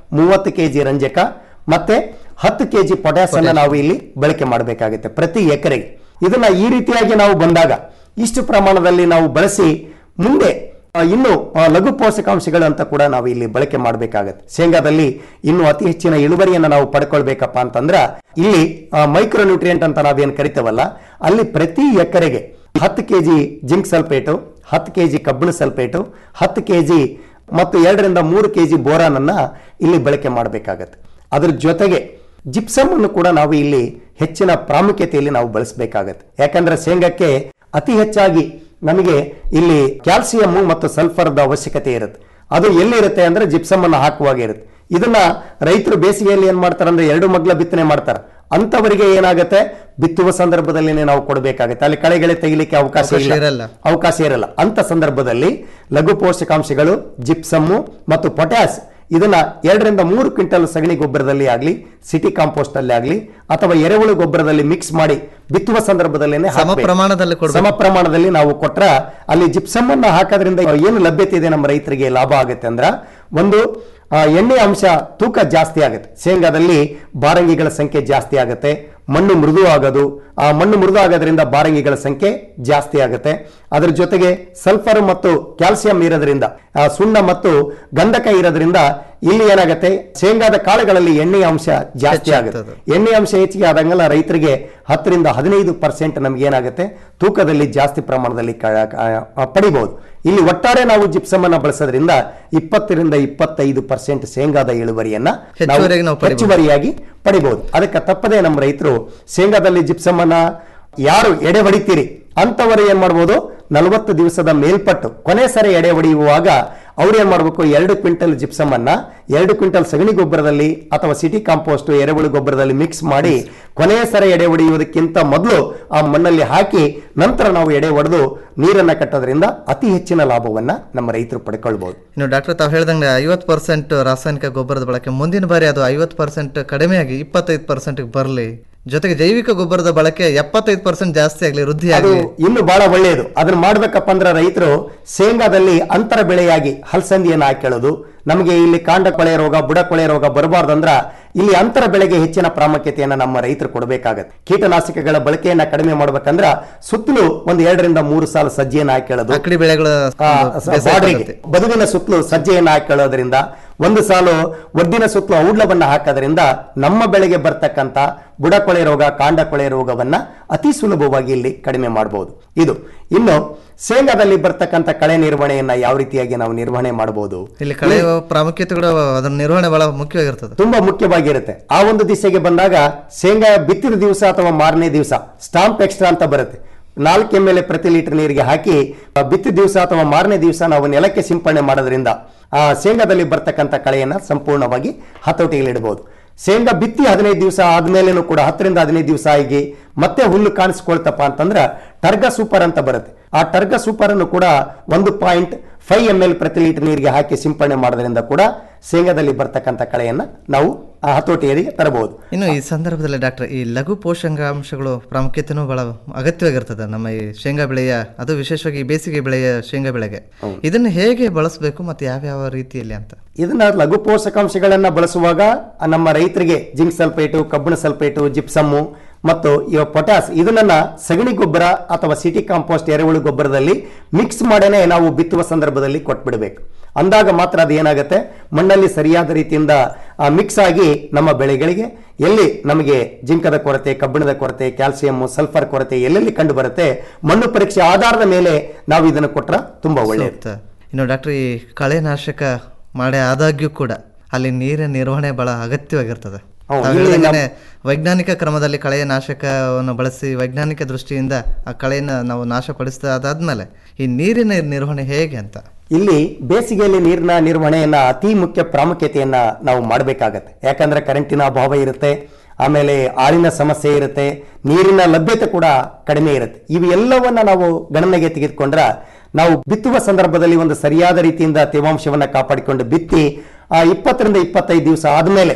ಮೂವತ್ತು ಕೆಜಿ ರಂಜಕ ಮತ್ತೆ ಹತ್ತು ಕೆಜಿ ಪೊಟ್ಯಾಸ್ ಅನ್ನ ನಾವು ಇಲ್ಲಿ ಬಳಕೆ ಮಾಡಬೇಕಾಗುತ್ತೆ ಪ್ರತಿ ಎಕರೆಗೆ ಇದನ್ನ ಈ ರೀತಿಯಾಗಿ ನಾವು ಬಂದಾಗ ಇಷ್ಟು ಪ್ರಮಾಣದಲ್ಲಿ ನಾವು ಬಳಸಿ ಮುಂದೆ ಆ, ಇನ್ನು ಆ, ಲಘು ಪೋಷಕಾಂಶಗಳು ಅಂತ ಕೂಡ ನಾವು ಇಲ್ಲಿ ಬಳಕೆ ಮಾಡಬೇಕಾಗತ್ತೆ ಶೇಂಗಾದಲ್ಲಿ ಇನ್ನು ಅತಿ ಹೆಚ್ಚಿನ ಇಳುವರಿಯನ್ನು ನಾವು ಪಡ್ಕೊಳ್ಬೇಕಪ್ಪ ಅಂತಂದ್ರ ಇಲ್ಲಿ ಮೈಕ್ರೋ ನ್ಯೂಟ್ರಿಯೆಂಟ್ ಅಂತ ನಾವೇನು ಕರಿತೇವಲ್ಲ ಅಲ್ಲಿ ಪ್ರತಿ ಎಕರೆಗೆ ಹತ್ತು ಕೆಜಿ ಜಿಂಕ್ ಸಲ್ಫೇಟು ಹತ್ತು ಕೆಜಿ ಕಬ್ಬಿಣ ಸಲ್ಫೇಟು ಹತ್ತು ಕೆಜಿ ಮತ್ತು ಎರಡರಿಂದ ಮೂರು ಕೆಜಿ ಬೋರಾನ್ ಅನ್ನ ಇಲ್ಲಿ ಬಳಕೆ ಮಾಡಬೇಕಾಗತ್ತೆ ಅದ್ರ ಜೊತೆಗೆ ಜಿಪ್ಸಮ್ ಅನ್ನು ಕೂಡ ನಾವು ಇಲ್ಲಿ ಹೆಚ್ಚಿನ ಪ್ರಾಮುಖ್ಯತೆಯಲ್ಲಿ ನಾವು ಬಳಸಬೇಕಾಗತ್ತೆ ಯಾಕಂದ್ರೆ ಶೇಂಗಕ್ಕೆ ಅತಿ ಹೆಚ್ಚಾಗಿ ನಮಗೆ ಇಲ್ಲಿ ಕ್ಯಾಲ್ಸಿಯಂ ಮತ್ತು ಸಲ್ಫರ್ದ ಅವಶ್ಯಕತೆ ಇರುತ್ತೆ ಅದು ಎಲ್ಲಿರುತ್ತೆ ಅಂದ್ರೆ ಜಿಪ್ಸಮ್ ಅನ್ನು ಹಾಕುವಾಗ ಇರುತ್ತೆ ಇದನ್ನ ರೈತರು ಬೇಸಿಗೆಯಲ್ಲಿ ಏನ್ ಮಾಡ್ತಾರೆ ಅಂದ್ರೆ ಎರಡು ಮಗ್ಲ ಬಿತ್ತನೆ ಮಾಡ್ತಾರೆ ಅಂತವರಿಗೆ ಏನಾಗುತ್ತೆ ಬಿತ್ತುವ ಸಂದರ್ಭದಲ್ಲಿ ನಾವು ಕೊಡಬೇಕಾಗುತ್ತೆ ಅಲ್ಲಿ ಕಳೆಗಳೆ ತೆಗಿಲಿಕ್ಕೆ ಅವಕಾಶ ಅವಕಾಶ ಇಲ್ಲ ಇರಲ್ಲ. ಅವಕಾಶ ಇರಲ್ಲ ಅಂತ ಸಂದರ್ಭದಲ್ಲಿ ಲಘು ಪೋಷಕಾಂಶಗಳು ಜಿಪ್ಸಮ್ಮು ಮತ್ತು ಪೊಟ್ಯಾಸ್ ಇದನ್ನ ಎರಡರಿಂದ ಮೂರು ಕ್ವಿಂಟಲ್ ಸಗಣಿ ಗೊಬ್ಬರದಲ್ಲಿ ಆಗಲಿ ಸಿಟಿ ಕಾಂಪೋಸ್ಟ್ ಅಲ್ಲಿ ಆಗಲಿ ಅಥವಾ ಎರೆಹುಳು ಗೊಬ್ಬರದಲ್ಲಿ ಮಿಕ್ಸ್ ಮಾಡಿ ಬಿತ್ತುವ ಸಂದರ್ಭದಲ್ಲಿ ಸಮ ಪ್ರಮಾಣದಲ್ಲಿ ಕೊಡ್ಬೇಕು. ಸಮ ಪ್ರಮಾಣದಲ್ಲಿ ನಾವು ಕೊಟ್ರ ಅಲ್ಲಿ ಜಿಪ್ಸಮ್ ಅನ್ನ ಹಾಕೋದ್ರಿಂದ ಏನು ಲಭ್ಯತೆ ಇದೆ ನಮ್ಮ ರೈತರಿಗೆ ಲಾಭ ಆಗುತ್ತೆ ಅಂದ್ರ ಒಂದು ಆ, ಎಣ್ಣೆ ಅಂಶ ತೂಕ ಜಾಸ್ತಿ ಆಗುತ್ತೆ ಶೇಂಗಾದಲ್ಲಿ ಬಾರಂಗಿಗಳ ಸಂಖ್ಯೆ ಜಾಸ್ತಿ ಆಗುತ್ತೆ ಮಣ್ಣು ಮೃದು ಆಗೋದು ಆ ಮಣ್ಣು ಮೃದು ಆಗೋದ್ರಿಂದ ಬಾರಂಗಿಗಳ ಸಂಖ್ಯೆ ಜಾಸ್ತಿ ಆಗುತ್ತೆ ಅದರ ಜೊತೆಗೆ ಸಲ್ಫರ್ ಮತ್ತು ಕ್ಯಾಲ್ಸಿಯಂ ಇರೋದ್ರಿಂದ ಆ, ಸುಣ್ಣ ಮತ್ತು ಗಂಧಕ ಇರೋದ್ರಿಂದ ಇಲ್ಲಿ ಏನಾಗುತ್ತೆ ಶೇಂಗಾದ ಕಾಳುಗಳಲ್ಲಿ ಎಣ್ಣೆಯ ಅಂಶ ಜಾಸ್ತಿ ಆಗುತ್ತೆ ಎಣ್ಣೆ ಅಂಶ ಹೆಚ್ಚಿಗೆ ಆದಂಗೆಲ್ಲ ರೈತರಿಗೆ ಹತ್ತರಿಂದ ಹದಿನೈದು ಪರ್ಸೆಂಟ್ ನಮ್ಗೆ ಏನಾಗುತ್ತೆ ತೂಕದಲ್ಲಿ ಜಾಸ್ತಿ ಪ್ರಮಾಣದಲ್ಲಿ ಕ- ಕ- ಪಡಿಬಹುದು ಇಲ್ಲಿ ಒಟ್ಟಾರೆ ನಾವು ಜಿಪ್ಸಮ್ ಅನ್ನ ಬಳಸೋದ್ರಿಂದ ಇಪ್ಪತ್ತರಿಂದ ಇಪ್ಪತ್ತೈದು ಪರ್ಸೆಂಟ್ ಶೇಂಗಾದ ಇಳುವರಿಯನ್ನ ನಾವು ಹೆಚ್ಚುವರಿಯಾಗಿ ನಾವು ಪಡಿಬಹುದು. ಹೆಚ್ಚುವರಿಯಾಗಿ ಪಡಿಬಹುದು ಅದಕ್ಕೆ ತಪ್ಪದೆ ನಮ್ಮ ರೈತರು ಶೇಂಗಾದಲ್ಲಿ ಜಿಪ್ಸಮ್ ಅನ್ನ ಯಾರು ಎಡೆ ಹೊಡಿತೀರಿ ಅಂತವರು ಏನ್ ಮಾಡ್ಬೋದು ನಲವತ್ತು ದಿವಸದ ಮೇಲ್ಪಟ್ಟು ಕೊನೆ ಸರಿ ಎಡೆ ಹೊಡೆಯುವಾಗ ಅವ್ರು ಏನ್ ಮಾಡ್ಬೇಕು ಎರಡು ಕ್ವಿಂಟಲ್ ಜಿಪ್ಸಮ್ ಅನ್ನ ಎರಡು ಕ್ವಿಂಟಲ್ ಸಗಣಿ ಗೊಬ್ಬರದಲ್ಲಿ ಅಥವಾ ಸಿಟಿ ಕಾಂಪೋಸ್ಟ್ ಎರೆಹುಳು ಗೊಬ್ಬರದಲ್ಲಿ ಮಿಕ್ಸ್ ಮಾಡಿ ಕೊನೆ ಸರಿ ಎಡೆ ಹೊಡೆಯುವುದಕ್ಕಿಂತ ಮೊದಲು ಆ ಮಣ್ಣಲ್ಲಿ ಹಾಕಿ ನಂತರ ನಾವು ಎಡೆ ಹೊಡೆದು ನೀರನ್ನ ಕಟ್ಟೋದ್ರಿಂದ ಅತಿ ಹೆಚ್ಚಿನ ಲಾಭವನ್ನ ನಮ್ಮ ರೈತರು ಪಡ್ಕೊಳ್ಬಹುದು ಇನ್ನು ಡಾಕ್ಟರ್ ತಾವು ಹೇಳ್ದಂಗೆ ಐವತ್ತು ಪರ್ಸೆಂಟ್ ರಾಸಾಯನಿಕ ಗೊಬ್ಬರದ ಬಳಕೆ ಮುಂದಿನ ಬಾರಿ ಅದು ಐವತ್ತು ಪರ್ಸೆಂಟ್ ಕಡಿಮೆಯಾಗಿ ಇಪ್ಪತ್ತೈದು ಪರ್ಸೆಂಟ್ ಬರಲಿ ಜೊತೆಗೆ ಜೈವಿಕ ಗೊಬ್ಬರದ ಬಳಕೆ ಎಪ್ಪತ್ತೈದು ಪರ್ಸೆಂಟ್ ಜಾಸ್ತಿ ಆಗಲಿ ವೃದ್ಧಿ ಅದು ಆಗಲಿ ಇನ್ನು ಬಹಳ ಒಳ್ಳೆಯದು ಅದನ್ನ ಮಾಡ್ಬೇಕಪ್ಪ ಅಂದ್ರೆ ರೈತರು ಶೇಂಗಾದಲ್ಲಿ ಅಂತರ ಬೆಳೆಯಾಗಿ ಹಲಸಂದಿಯನ್ನು ಹಾಕೊಳ್ಳೋದು ನಮಗೆ ಇಲ್ಲಿ ಕಾಂಡ ಕೊಳೆ ರೋಗ ಬುಡ ಕೊಳೆ ರೋಗ ಬರಬಾರ್ದಂದ್ರ ಇಲ್ಲಿ ಅಂತರ ಬೆಳೆಗೆ ಹೆಚ್ಚಿನ ಪ್ರಾಮುಖ್ಯತೆಯನ್ನ ನಮ್ಮ ರೈತರು ಕೊಡಬೇಕಾಗತ್ತೆ ಕೀಟನಾಶಕಗಳ ಬಳಕೆಯನ್ನ ಕಡಿಮೆ ಮಾಡ್ಬೇಕಂದ್ರ ಸುತ್ತಲೂ ಒಂದು ಎರಡರಿಂದ ಮೂರು ಸಾಲ ಸಜ್ಜೆಯನ್ನು ಹಾಕೊಳ್ಳೋದು ಅಕ್ಕಡಿ ಬೆಳೆಗಳ ಆ, ಸ- ಬೇಸಾಯ ಬಾಡ್ರಿಗೆ, ಪದ್ಧತಿ. ಬದುವಿನ ಸುತ್ತಲೂ ಸಜ್ಜೆಯನ್ನು ಹಾಕೊಳ್ಳೋದ್ರಿಂದ ಒಂದು ಸಾಲು ಒಡ್ಡಿನ ಸುತ್ತಲೂ ಔಡ್ಲವನ್ನ ಹಾಕೋದ್ರಿಂದ ನಮ್ಮ ಬೆಳೆಗೆ ಬರ್ತಕ್ಕಂತ ಬುಡಕೊಳೆ ರೋಗ ಕಾಂಡ ಕೊಳೆ ರೋಗವನ್ನ ಅತಿ ಸುಲಭವಾಗಿ ಇಲ್ಲಿ ಕಡಿಮೆ ಮಾಡಬಹುದು ಇದು ಇನ್ನು ಶೇಂಗಾದಲ್ಲಿ ಬರ್ತಕ್ಕಂತ ಕಳೆ ನಿರ್ವಹಣೆಯನ್ನ ಯಾವ ರೀತಿಯಾಗಿ ನಾವು ನಿರ್ವಹಣೆ ಮಾಡಬಹುದು ಇಲ್ಲಿ ಕಳೆಯ ಪ್ರಾಮುಖ್ಯತೆ ಕೂಡ ಅದರ ನಿರ್ವಹಣೆ ಬಹಳ ಮುಖ್ಯವಾಗಿರ್ತದೆ ತುಂಬಾ ಮುಖ್ಯವಾಗಿರುತ್ತೆ ಆ ಒಂದು ದಿಸೆಗೆ ಬಂದಾಗ ಶೇಂಗಾ ಬಿತ್ತಿದ ದಿವಸ ಅಥವಾ ಮಾರನೇ ದಿವಸ ಸ್ಟಾಂಪ್ ಎಕ್ಸ್ಟ್ರಾ ಅಂತ ಬರುತ್ತೆ ನಾಲ್ಕು ಎಮ್ ಎಲ್ ಪ್ರತಿ ಲೀಟರ್ ನೀರಿಗೆ ಹಾಕಿ ಆ ಬಿತ್ತಿದ ದಿವಸ ಅಥವಾ ಮಾರನೇ ದಿವಸ ನಾವು ನೆಲಕ್ಕೆ ಸಿಂಪಡಣೆ ಮಾಡೋದ್ರಿಂದ ಆ ಶೇಂಗಾದಲ್ಲಿ ಬರ್ತಕ್ಕಂಥ ಕಳೆಯನ್ನ ಸಂಪೂರ್ಣವಾಗಿ ಹತೋಟಿಯಲ್ಲಿಡಬಹುದು ಶೇಂಗಾ ಬಿತ್ತಿ ಹದಿನೈದು ದಿವಸ ಆದ್ಮೇಲೆನೂ ಕೂಡ ಹತ್ತರಿಂದ ಹದಿನೈದು ದಿವಸ ಆಗಿ ಮತ್ತೆ ಹುಲ್ಲು ಕಾಣಿಸ್ಕೊಳ್ತಪ್ಪ ಅಂತಂದ್ರೆ ಟರ್ಗ ಸೂಪರ್ ಅಂತ ಬರುತ್ತೆ ಆ ಟರ್ಗ ಸೂಪರ್ ಅನ್ನು ಕೂಡ ಒಂದು ಪಾಯಿಂಟ್ ಫೈವ್ ಎಮ್ ಎಲ್ ಪ್ರತಿ ಲೀಟರ್ ನೀರಿಗೆ ಹಾಕಿ ಸಿಂಪಡಣೆ ಮಾಡೋದ್ರಿಂದ ಕೂಡ ಶೇಂಗಾದಲ್ಲಿ ಬರ್ತಕ್ಕಂಥ ಕಳೆಯನ್ನ ನಾವು ಆ ಹತೋಟಿಯಲ್ಲಿ ತರಬಹುದು ಇನ್ನು ಈ ಸಂದರ್ಭದಲ್ಲಿ ಡಾಕ್ಟರ್ ಈ ಲಘು ಪೋಷಕಾಂಶಗಳು ಪ್ರಾಮುಖ್ಯತೆನೂ ಬಹಳ ಅಗತ್ಯವಾಗಿರ್ತದೆ ನಮ್ಮ ಈ ಶೇಂಗಾ ಬೆಳೆಯ ಅದು ವಿಶೇಷವಾಗಿ ಈ ಬೇಸಿಗೆ ಬೆಳೆಯ ಶೇಂಗಾ ಬೆಳೆಗೆ ಇದನ್ನು ಹೇಗೆ ಬಳಸಬೇಕು ಮತ್ತು ಯಾವ್ಯಾವ ರೀತಿಯಲ್ಲಿ ಅಂತ ಇದನ್ನ ಲಘು ಪೋಷಕಾಂಶಗಳನ್ನ ಬಳಸುವಾಗ ನಮ್ಮ ರೈತರಿಗೆ ಜಿಂಕ್ ಸಲ್ಫೇಟು ಕಬ್ಬಿಣ ಸಲ್ಫೇಟು ಜಿಪ್ಸಮ್ಮು ಮತ್ತು ಈ ಪೊಟ್ಯಾಸ್ ಇದನ್ನ ಸಗಣಿ ಗೊಬ್ಬರ ಅಥವಾ ಸಿಟಿ ಕಾಂಪೋಸ್ಟ್ ಎರೆಹುಳು ಗೊಬ್ಬರದಲ್ಲಿ ಮಿಕ್ಸ್ ಮಾಡೇನೆ ನಾವು ಬಿತ್ತುವ ಸಂದರ್ಭದಲ್ಲಿ ಕೊಟ್ಬಿಡ್ಬೇಕು ಅಂದಾಗ ಮಾತ್ರ ಅದು ಏನಾಗುತ್ತೆ ಮಣ್ಣಲ್ಲಿ ಸರಿಯಾದ ರೀತಿಯಿಂದ ಮಿಕ್ಸ್ ಆಗಿ ನಮ್ಮ ಬೆಳೆಗಳಿಗೆ ಎಲ್ಲಿ ನಮಗೆ ಜಿಂಕದ ಕೊರತೆ ಕಬ್ಬಿಣದ ಕೊರತೆ ಕ್ಯಾಲ್ಸಿಯಂ ಸಲ್ಫರ್ ಕೊರತೆ ಎಲ್ಲೆಲ್ಲಿ ಕಂಡು ಬರುತ್ತೆ ಮಣ್ಣು ಪರೀಕ್ಷೆ ಆಧಾರದ ಮೇಲೆ ನಾವು ಇದನ್ನು ಕೊಟ್ರ ತುಂಬಾ ಒಳ್ಳೆಯದು ಸೂಕ್ತ. ಇನ್ನು ಡಾಕ್ಟರ್ ಈ ಕಳೆನಾಶಕ ಮಾಡೇ ಆದಾಗ್ಯೂ ಕೂಡ ಅಲ್ಲಿ ನೀರಿನ ನಿರ್ವಹಣೆ ಬಹಳ ಅಗತ್ಯವಾಗಿರ್ತದೆ ಹೌದು, ತಾವು ಇಲ್ಲಿ ಹೇಳ್ದಂಗೆನೆ ವೈಜ್ಞಾನಿಕ ಕ್ರಮದಲ್ಲಿ ಕಳೆಯ ನಾಶಕವನ್ನು ಬಳಸಿ ವೈಜ್ಞಾನಿಕ ದೃಷ್ಟಿಯಿಂದ ಆ ಕಳೆಯನ್ನು ನಾವು ನಾಶಪಡಿಸಿದ ಅದಾದ್ಮೇಲೆ ಈ ನೀರಿನ ನಿರ್ವಹಣೆ ಹೇಗೆ ಅಂತ ಇಲ್ಲಿ ಬೇಸಿಗೆಯಲ್ಲಿ ನೀರಿನ ನಿರ್ವಹಣೆಯನ್ನ ಅತಿ ಮುಖ್ಯ ಪ್ರಾಮುಖ್ಯತೆಯನ್ನ ನಾವು ಮಾಡಬೇಕಾಗತ್ತೆ ಯಾಕಂದ್ರೆ ಕರೆಂಟಿನ ಅಭಾವ ಇರುತ್ತೆ ಆಮೇಲೆ ಆಳಿನ ಸಮಸ್ಯೆ ಇರುತ್ತೆ ನೀರಿನ ಲಭ್ಯತೆ ಕೂಡ ಕಡಿಮೆ ಇರುತ್ತೆ ಇವೆಲ್ಲವನ್ನ ನಾವು ಗಣನೆಗೆ ತೆಗೆದುಕೊಂಡ್ರ ನಾವು ಬಿತ್ತುವ ಸಂದರ್ಭದಲ್ಲಿ ಒಂದು ಸರಿಯಾದ ರೀತಿಯಿಂದ ತೇವಾಂಶವನ್ನ ಕಾಪಾಡಿಕೊಂಡು ಬಿತ್ತಿ ಆ ಇಪ್ಪತ್ತರಿಂದ ಇಪ್ಪತ್ತೈದು ದಿವಸ ಆದ್ಮೇಲೆ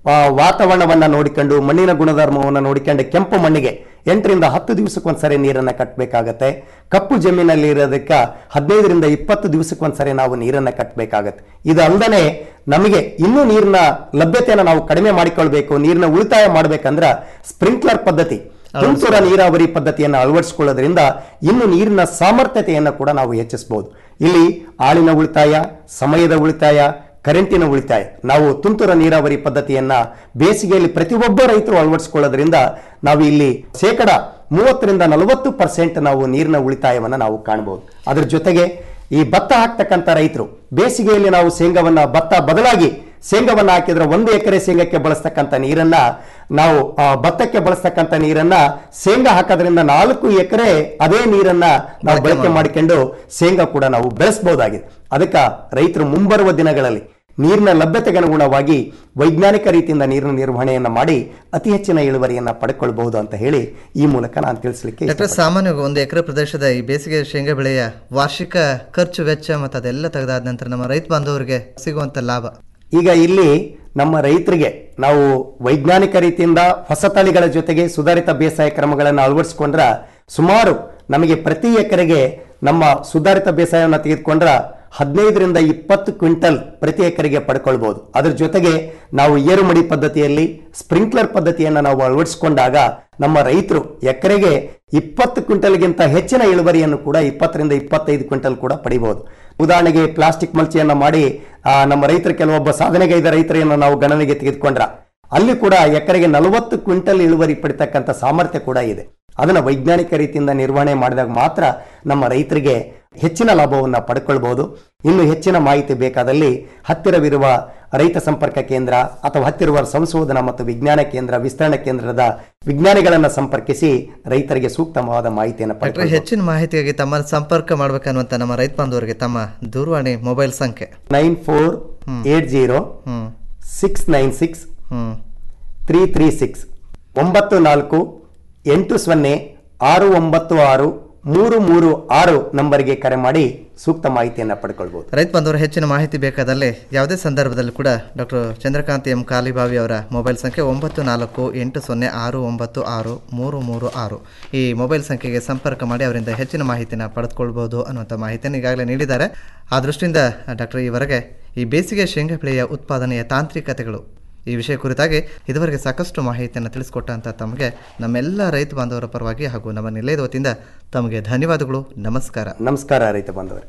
ಆ, ವಾತಾವರಣವನ್ನ ನೋಡಿಕೊಂಡು ಮಣ್ಣಿನ ಗುಣಧರ್ಮವನ್ನು ನೋಡಿಕೊಂಡು ಕೆಂಪು ಮಣ್ಣಿಗೆ ಎಂಟರಿಂದ ಹತ್ತು ದಿವಸಕ್ಕೊಂದ್ಸರಿ ನೀರನ್ನ ಕಟ್ಟಬೇಕಾಗತ್ತೆ ಕಪ್ಪು ಜಮೀನಲ್ಲಿ ಇರೋದಕ್ಕೆ ಹದಿನೈದರಿಂದ ಇಪ್ಪತ್ತು ದಿವಸಕ್ಕೊಂದ್ಸರಿ ನಾವು ನೀರನ್ನ ಕಟ್ಟಬೇಕಾಗತ್ತೆ ಇದು ಅಲ್ಲದೆ ನಮಗೆ ಇನ್ನೂ ನೀರಿನ ಲಭ್ಯತೆಯನ್ನು ನಾವು ಕಡಿಮೆ ಮಾಡಿಕೊಳ್ಬೇಕು ನೀರಿನ ಉಳಿತಾಯ ಮಾಡ್ಬೇಕಂದ್ರ ಸ್ಪ್ರಿಂಕ್ಲರ್ ಪದ್ಧತಿ ತುಂತುರ ನೀರಾವರಿ ಪದ್ಧತಿಯನ್ನು ಅಳವಡಿಸಿಕೊಳ್ಳೋದ್ರಿಂದ ಇನ್ನು ನೀರಿನ ಸಾಮರ್ಥ್ಯತೆಯನ್ನು ಕೂಡ ನಾವು ಹೆಚ್ಚಿಸಬಹುದು ಇಲ್ಲಿ ಆಳಿನ ಉಳಿತಾಯ ಸಮಯದ ಉಳಿತಾಯ ಕರೆಂಟಿನ ಉಳಿತಾಯ ನಾವು ತುಂತುರ ನೀರಾವರಿ ಪದ್ಧತಿಯನ್ನ ಬೇಸಿಗೆಯಲ್ಲಿ ಪ್ರತಿಯೊಬ್ಬ ರೈತರು ಅಳವಡಿಸಿಕೊಳ್ಳೋದ್ರಿಂದ ನಾವು ಇಲ್ಲಿ ಶೇಕಡ ಮೂವತ್ತರಿಂದ ನಲವತ್ತು ಪರ್ಸೆಂಟ್ ನಾವು ನೀರಿನ ಉಳಿತಾಯವನ್ನು ನಾವು ಕಾಣಬಹುದು ಅದ್ರ ಜೊತೆಗೆ ಈ ಭತ್ತ ಹಾಕ್ತಕ್ಕಂಥ ರೈತರು ಬೇಸಿಗೆಯಲ್ಲಿ ನಾವು ಶೇಂಗಾವನ್ನ ಭತ್ತ ಬದಲಾಗಿ ಶೇಂಗಾವನ್ನ ಹಾಕಿದ್ರೆ ಒಂದು ಎಕರೆ ಶೇಂಗಕ್ಕೆ ಬಳಸ್ತಕ್ಕಂಥ ನೀರನ್ನ ನಾವು ಆ, ಭತ್ತಕ್ಕೆ ಬಳಸ್ತಕ್ಕಂಥ ನೀರನ್ನ ಶೇಂಗಾ ಹಾಕೋದ್ರಿಂದ ನಾಲ್ಕು ಎಕರೆ ಅದೇ ನೀರನ್ನ ನಾವು ಬಳಕೆ ಮಾಡಿಕೊಂಡು ಶೇಂಗಾ ಕೂಡ ನಾವು ಬೆಳೆಸಬಹುದಾಗಿದೆ ಅದಕ್ಕೆ ರೈತರು ಮುಂಬರುವ ದಿನಗಳಲ್ಲಿ ನೀರಿನ ಲಭ್ಯತೆಗೆ ಅನುಗುಣವಾಗಿ ವೈಜ್ಞಾನಿಕ ರೀತಿಯಿಂದ ನೀರಿನ ನಿರ್ವಹಣೆಯನ್ನ ಮಾಡಿ ಅತಿ ಹೆಚ್ಚಿನ ಇಳುವರಿಯನ್ನ ಪಡ್ಕೊಳ್ಬಹುದು ಅಂತ ಹೇಳಿ ಈ ಮೂಲಕ ನಾನು ತಿಳಿಸ್ಲಿಕ್ಕೆ ಡಾಕ್ಟರ್ ಸಾಮಾನ್ಯವಾಗಿ ಒಂದು ಎಕರೆ ಪ್ರದೇಶದ ಈ ಬೇಸಿಗೆ ಶೇಂಗಾ ಬೆಳೆಯ ವಾರ್ಷಿಕ ಖರ್ಚು ವೆಚ್ಚ ಮತ್ತು ಅದೆಲ್ಲ ತೆಗೆದಾದ ನಂತರ ನಮ್ಮ ರೈತ ಬಾಂಧವರಿಗೆ ಸಿಗುವಂತ ಲಾಭ ಈಗ ಇಲ್ಲಿ ನಮ್ಮ ರೈತರಿಗೆ ನಾವು ವೈಜ್ಞಾನಿಕ ರೀತಿಯಿಂದ ಹೊಸ ತಳಿಗಳ ಜೊತೆಗೆ ಸುಧಾರಿತ ಬೇಸಾಯ ಕ್ರಮಗಳನ್ನು ಅಳವಡಿಸಿಕೊಂಡ್ರ ಸುಮಾರು ನಮಗೆ ಪ್ರತಿ ಎಕರೆಗೆ ನಮ್ಮ ಸುಧಾರಿತ ಬೇಸಾಯವನ್ನು ತೆಗೆದುಕೊಂಡ್ರ ಹದಿನೈದರಿಂದ ಇಪ್ಪತ್ತು ಕ್ವಿಂಟಲ್ ಪ್ರತಿ ಎಕರೆಗೆ ಪಡ್ಕೊಳ್ಬಹುದು ಅದ್ರ ಜೊತೆಗೆ ನಾವು ಏರುಮಡಿ ಪದ್ಧತಿಯಲ್ಲಿ ಸ್ಪ್ರಿಂಕ್ಲರ್ ಪದ್ಧತಿಯನ್ನು ನಾವು ಅಳವಡಿಸಿಕೊಂಡಾಗ ನಮ್ಮ ರೈತರು ಎಕರೆಗೆ ಇಪ್ಪತ್ತು ಕ್ವಿಂಟಲ್ಗಿಂತ ಹೆಚ್ಚಿನ ಇಳುವರಿಯನ್ನು ಕೂಡ ಇಪ್ಪತ್ತರಿಂದ ಇಪ್ಪತ್ತೈದು ಕ್ವಿಂಟಲ್ ಕೂಡ ಪಡಿಬಹುದು ಉದಾಹರಣೆಗೆ ಪ್ಲಾಸ್ಟಿಕ್ ಮಲ್ಚಿಯನ್ನ ಮಾಡಿ ಆ, ನಮ್ಮ ರೈತರು ಕೆಲವೊಬ್ಬ ಸಾಧನೆಗೈದ ರೈತರನ್ನು ನಾವು ಗಣನೆಗೆ ತೆಗೆದುಕೊಂಡ್ರ ಅಲ್ಲಿ ಕೂಡ ಎಕರೆಗೆ ನಲವತ್ತು ಕ್ವಿಂಟಲ್ ಇಳುವರಿ ಪಡಿತಕ್ಕಂಥ ಸಾಮರ್ಥ್ಯ ಕೂಡ ಇದೆ ಅದನ್ನ ವೈಜ್ಞಾನಿಕ ರೀತಿಯಿಂದ ನಿರ್ವಹಣೆ ಮಾಡಿದಾಗ ಮಾತ್ರ ನಮ್ಮ ರೈತರಿಗೆ ಹೆಚ್ಚಿನ ಲಾಭವನ್ನು ಪಡ್ಕೊಳ್ಬಹುದು ಇನ್ನು ಹೆಚ್ಚಿನ ಮಾಹಿತಿ ಬೇಕಾದಲ್ಲಿ ಹತ್ತಿರವಿರುವ ರೈತ ಸಂಪರ್ಕ ಕೇಂದ್ರ ಅಥವಾ ಹತ್ತಿರುವ ಸಂಶೋಧನಾ ಮತ್ತು ವಿಜ್ಞಾನ ಕೇಂದ್ರ ವಿಸ್ತರಣಾ ಕೇಂದ್ರದ ವಿಜ್ಞಾನಿಗಳನ್ನ ಸಂಪರ್ಕಿಸಿ ರೈತರಿಗೆ ಸೂಕ್ತವಾದ ಮಾಹಿತಿಯನ್ನು ಡಾಕ್ಟರ್ ಪಡ್ಕೊಳ್ಬಹುದು ಹೆಚ್ಚಿನ ಮಾಹಿತಿಗಾಗಿ ತಮ್ಮನ್ನು ಸಂಪರ್ಕ ಮಾಡ್ಬೇಕನ್ನುವಂತ ನಮ್ಮ ರೈತ ಬಾಂಧವರಿಗೆ ತಮ್ಮ ದೂರವಾಣಿ ಮೊಬೈಲ್ ಸಂಖ್ಯೆ nine four eight zero hmm six nine six hmm three three six ಒಂಬತ್ತು ನಾಲ್ಕು ಎಂಟು ಸೊನ್ನೆ ಆರು ಒಂಬತ್ತು ಆರು ಮೂರು ಮೂರು ಆರು ನಂಬರ್ಗೆ ಕರೆ ಮಾಡಿ ಸೂಕ್ತ ಮಾಹಿತಿಯನ್ನು ಪಡ್ಕೊಳ್ಬಹುದು ರೈತ ಬಾಂಧವರು ಹೆಚ್ಚಿನ ಮಾಹಿತಿ ಬೇಕಾದಲ್ಲಿ ಯಾವುದೇ ಸಂದರ್ಭದಲ್ಲಿ ಕೂಡ ಡಾಕ್ಟರ್ ಚಂದ್ರಕಾಂತ್ ಎಂ ಕಾಲಿಬಾವಿ ಅವರ ಮೊಬೈಲ್ ಸಂಖ್ಯೆ ಒಂಬತ್ತು ನಾಲ್ಕು ಎಂಟು ಸೊನ್ನೆ ಆರು ಒಂಬತ್ತು ಆರು ಮೂರು ಮೂರು ಆರು ಈ ಮೊಬೈಲ್ ಸಂಖ್ಯೆಗೆ ಸಂಪರ್ಕ ಮಾಡಿ ಅವರಿಂದ ಹೆಚ್ಚಿನ ಮಾಹಿತಿನ ಪಡೆದುಕೊಳ್ಬಹುದು ಅನ್ನುವಂಥ ಮಾಹಿತಿಯನ್ನು ಈಗಾಗಲೇ ನೀಡಿದ್ದಾರೆ ಆ ದೃಷ್ಟಿಯಿಂದ ಡಾಕ್ಟರ್ ಈವರೆಗೆ ಈ ಬೇಸಿಗೆ ಶೇಂಗಾ ಬೆಳೆಯ ಉತ್ಪಾದನೆಯ ತಾಂತ್ರಿಕತೆಗಳು ಈ ವಿಷಯ ಕುರಿತಾಗಿ ಇದುವರೆಗೆ ಸಾಕಷ್ಟು ಮಾಹಿತಿಯನ್ನು ತಿಳಿಸ್ಕೊಟ್ಟಂಥ ತಮಗೆ ನಮ್ಮೆಲ್ಲ ರೈತ ಬಾಂಧವರ ಪರವಾಗಿ ಹಾಗೂ ನಮ್ಮ ನಿಲಯದ ವತಿಯಿಂದ ತಮಗೆ ಧನ್ಯವಾದಗಳು ನಮಸ್ಕಾರ ನಮಸ್ಕಾರ ರೈತ ಬಾಂಧವರೇ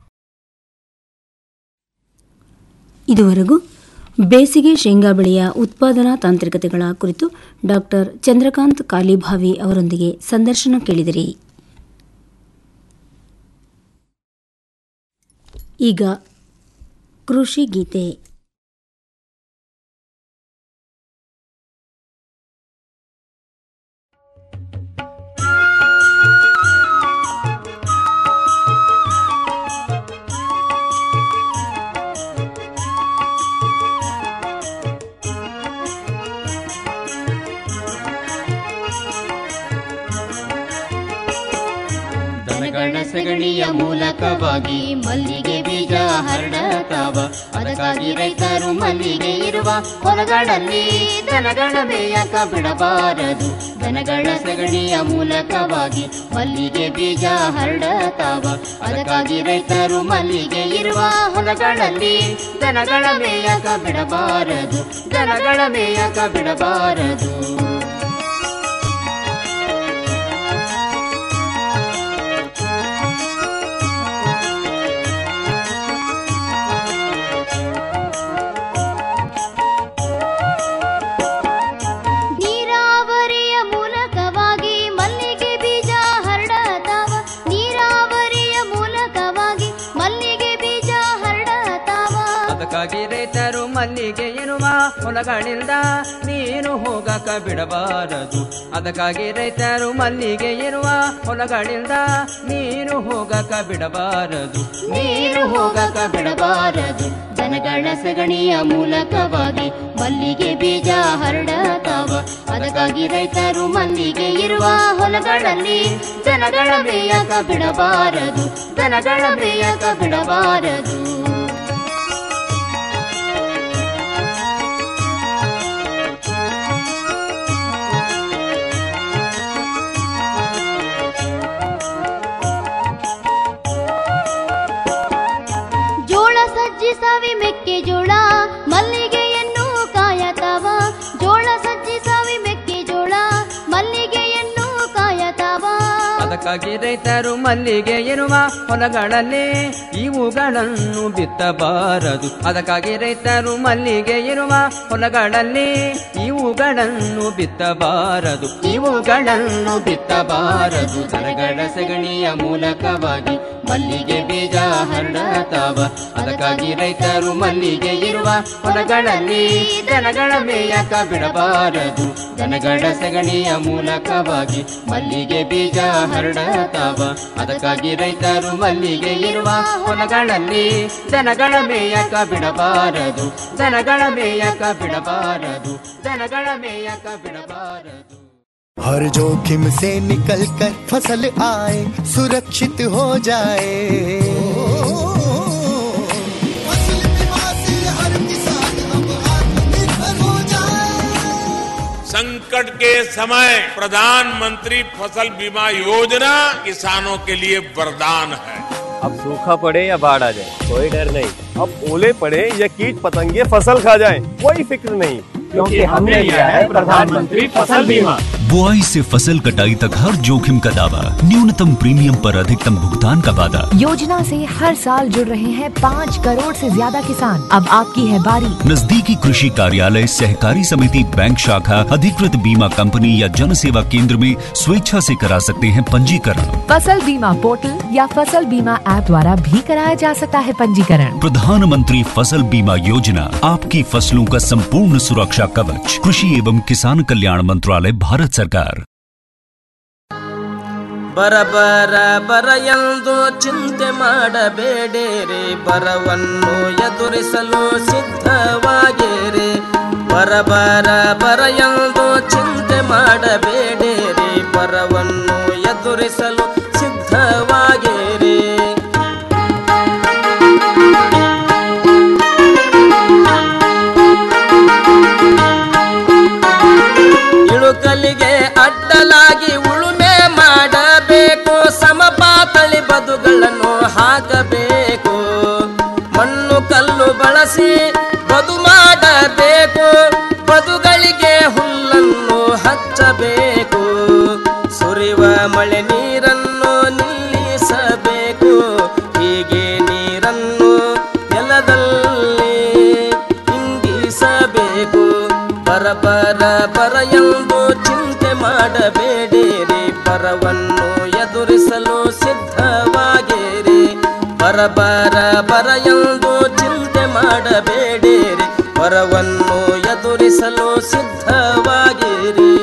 ಇದುವರೆಗೂ ಬೇಸಿಗೆ ಶೇಂಗಾ ಬೆಳೆಯ ಉತ್ಪಾದನಾ ತಾಂತ್ರಿಕತೆಗಳ ಕುರಿತು ಡಾಕ್ಟರ್ ಚಂದ್ರಕಾಂತ್ ಕಾಲಿಭಾವಿ ಅವರೊಂದಿಗೆ ಸಂದರ್ಶನ ಕೇಳಿದಿರಿ ಈಗ ಕೃಷಿ ಗೀತೆ ದನಗಳ ಸಗಣಿಯ ಮೂಲಕವಾಗಿ ಮಲ್ಲಿಗೆ ಬೀಜ ಹರಡತಾವ ಅದಕ್ಕಾಗಿ ರೈತರು ಮಲ್ಲಿಗೆ ಇರುವ ಹೊಲಗಳಲ್ಲಿ ದನಗಳ ಮೇಯಕ ಬಿಡಬಾರದು ದನಗಳ ಸಗಣಿಯ ಮೂಲಕವಾಗಿ ಮಲ್ಲಿಗೆ ಬೀಜ ಹರಡತಾವ ಅದಕ್ಕಾಗಿ ರೈತರು ಮಲ್ಲಿಗೆ ಇರುವ ಹೊಲಗಳಲ್ಲಿ ದನಗಳ ಮೇಯಕ ಬಿಡಬಾರದು ದನಗಳ ಮೇಯಕ ಬಿಡಬಾರದು ನೀರಾವರಿಯ ಮೂಲಕವಾಗಿ ಮಲ್ಲಿಗೆ ಬೀಜ ಹರಡತಾವ ನೀರಾವರಿಯ ಮೂಲಕವಾಗಿ ಮಲ್ಲಿಗೆ ಬೀಜ ಹರಡತಾವ ಅದಕ್ಕಾಗಿ ರೈತರು ಮಲ್ಲಿಗೆ ಇರುವ ಹೊಲಗಳಿಂದ ನೀರು ಹೋಗಕ ಬಿಡಬಾರದು ಅದಕ್ಕಾಗಿ ರೈತರು ಮಲ್ಲಿಗೆ ಇರುವ ಹೊಲಗಳಿಂದ ನೀರು ಹೋಗಕ ಬಿಡಬಾರದು ನೀರು ಹೋಗಕ ಬಿಡಬಾರದು ದನಗಳ ಸಗಣಿಯ ಮೂಲಕವಾಗಿ ಮಲ್ಲಿಗೆ ಬೀಜ ಹರಡತಾವ ಅದಕ್ಕಾಗಿ ರೈತರು ಮಲ್ಲಿಗೆ ಇರುವ ಹೊಲಗಳಲ್ಲಿ ದನಗಳ ಮೇಯಕ ಬಿಡಬಾರದು ದನಗಳ ಮೇಯಕ ಬಿಡಬಾರದು ಸಜ್ಜಿಸವಿ ಮೆಕ್ಕೆಜೋಳ ಮಲ್ಲಿಗೆಯನ್ನು ಕಾಯತಾವ ಜೋಳ ಸಜ್ಜಿಸವಿ ಮೆಕ್ಕೆಜೋಳ ಮಲ್ಲಿಗೆಯನ್ನು ಕಾಯತಾವ ಅದಕ್ಕಾಗಿ ರೈತರು ಮಲ್ಲಿಗೆ ಇರುವ ಹೊಲಗಳಲ್ಲಿ ಇವುಗಳನ್ನು ಬಿತ್ತಬಾರದು ಅದಕ್ಕಾಗಿ ರೈತರು ಮಲ್ಲಿಗೆ ಇರುವ ಹೊಲಗಳಲ್ಲಿ ಇವುಗಳನ್ನು ಬಿತ್ತಬಾರದು ಇವುಗಳನ್ನು ಬಿತ್ತಬಾರದು ದನಗಳ ಸಗಣಿಯ ಮೂಲಕವಾಗಿ ಮಲ್ಲಿಗೆ ಬೀಜ ಹರಡತಾವ ಅದಕ್ಕಾಗಿ ರೈತರು ಮಲ್ಲಿಗೆ ಇರುವ ಹೊಲಗಳಲ್ಲಿ ದನಗಳ ಮೇಯಕ ಬಿಡಬಾರದು ದನಗಳ ಸಗಣಿಯ ಮೂಲಕವಾಗಿ ಮಲ್ಲಿಗೆ ಬೀಜ ಹರಡತಾವ ಅದಕ್ಕಾಗಿ ರೈತರು ಮಲ್ಲಿಗೆ ಇರುವ ಹೊಲಗಳಲ್ಲಿ ದನಗಳ ಮೇಯಕ ಬಿಡಬಾರದು ದನಗಳ ಮೇಯಕ ಬಿಡಬಾರದು ದನಗಳ ಮೇಯಕ ಬಿಡಬಾರದು हर जोखिम से निकल कर फसल आए सुरक्षित हो जाए फसल बीमा से हर किसान अब आत्मनिर्भर हो जाए संकट के समय प्रधानमंत्री फसल बीमा योजना किसानों के लिए वरदान है अब सूखा पड़े या बाढ़ आ जाए कोई डर नहीं अब ओले पड़े या कीट पतंगे फसल खा जाए कोई फिक्र नहीं क्योंकि हमने लिया है प्रधानमंत्री फसल बीमा बुआई से फसल कटाई तक हर जोखिम का दावा न्यूनतम प्रीमियम पर अधिकतम भुगतान का वादा योजना से हर साल जुड़ रहे हैं पाँच करोड़ से ज्यादा किसान अब आपकी है बारी नजदीकी कृषि कार्यालय सहकारी समिति बैंक शाखा अधिकृत बीमा कंपनी या जन सेवा केंद्र में स्वेच्छा से करा सकते हैं पंजीकरण फसल बीमा पोर्टल या फसल बीमा ऐप द्वारा भी कराया जा सकता है पंजीकरण प्रधानमंत्री फसल बीमा योजना आपकी फसलों का संपूर्ण सुरक्षा कवच कृषि एवं किसान कल्याण मंत्रालय भारत सरकार ಬರ ಬರ ಬರ ಎಂದು ಚಿಂತೆ ಮಾಡಬೇಡಿರಿ ಬರವನ್ನು ಎದುರಿಸಲು ಸಿದ್ಧವಾಗಿರಿ ಬರ ಬರ ಬರ ಎಂದು ಚಿಂತೆ ಮಾಡಬೇಡಿರಿ ಬರವನ್ನು ಎದುರಿಸಲು ಸಿದ್ಧವಾಗಿರಿ ಇಳುಕಲಿಗೆ ಅಡ್ಡಲಾಗಿ ಉಳುಮೆ ಮಾಡಬೇಕು ಸಮಪಾತಳಿ ಬದುಗಳನ್ನು ಹಾಕಬೇಕು ಮಣ್ಣು ಕಲ್ಲು ಬಳಸಿ ಬದು ಮಾಡಬೇಕು ಬದುಗಳಿಗೆ ಹುಲ್ಲನ್ನು ಹಚ್ಚಬೇಕು ಸುರಿವ ಮಳೆ ನೀರನ್ನು ನಿಲ್ಲಿಸಬೇಕು ಹೀಗೆ ನೀರನ್ನು ನೆಲದಲ್ಲಿ ಇಂಗಿಸಬೇಕು ಬರ ಬರ ಬರ ಎಂದು ಚಿಂತೆ ಮಾಡಬೇಡಿರಿ ಬರವನ್ನು ಎದುರಿಸಲು ಸಿದ್ಧವಾಗಿರಿ ಬರ ಬರ ಬರ ಎಂದು ಚಿಂತೆ ಮಾಡಬೇಡಿರಿ ಬರವನ್ನು ಎದುರಿಸಲು ಸಿದ್ಧವಾಗಿರಿ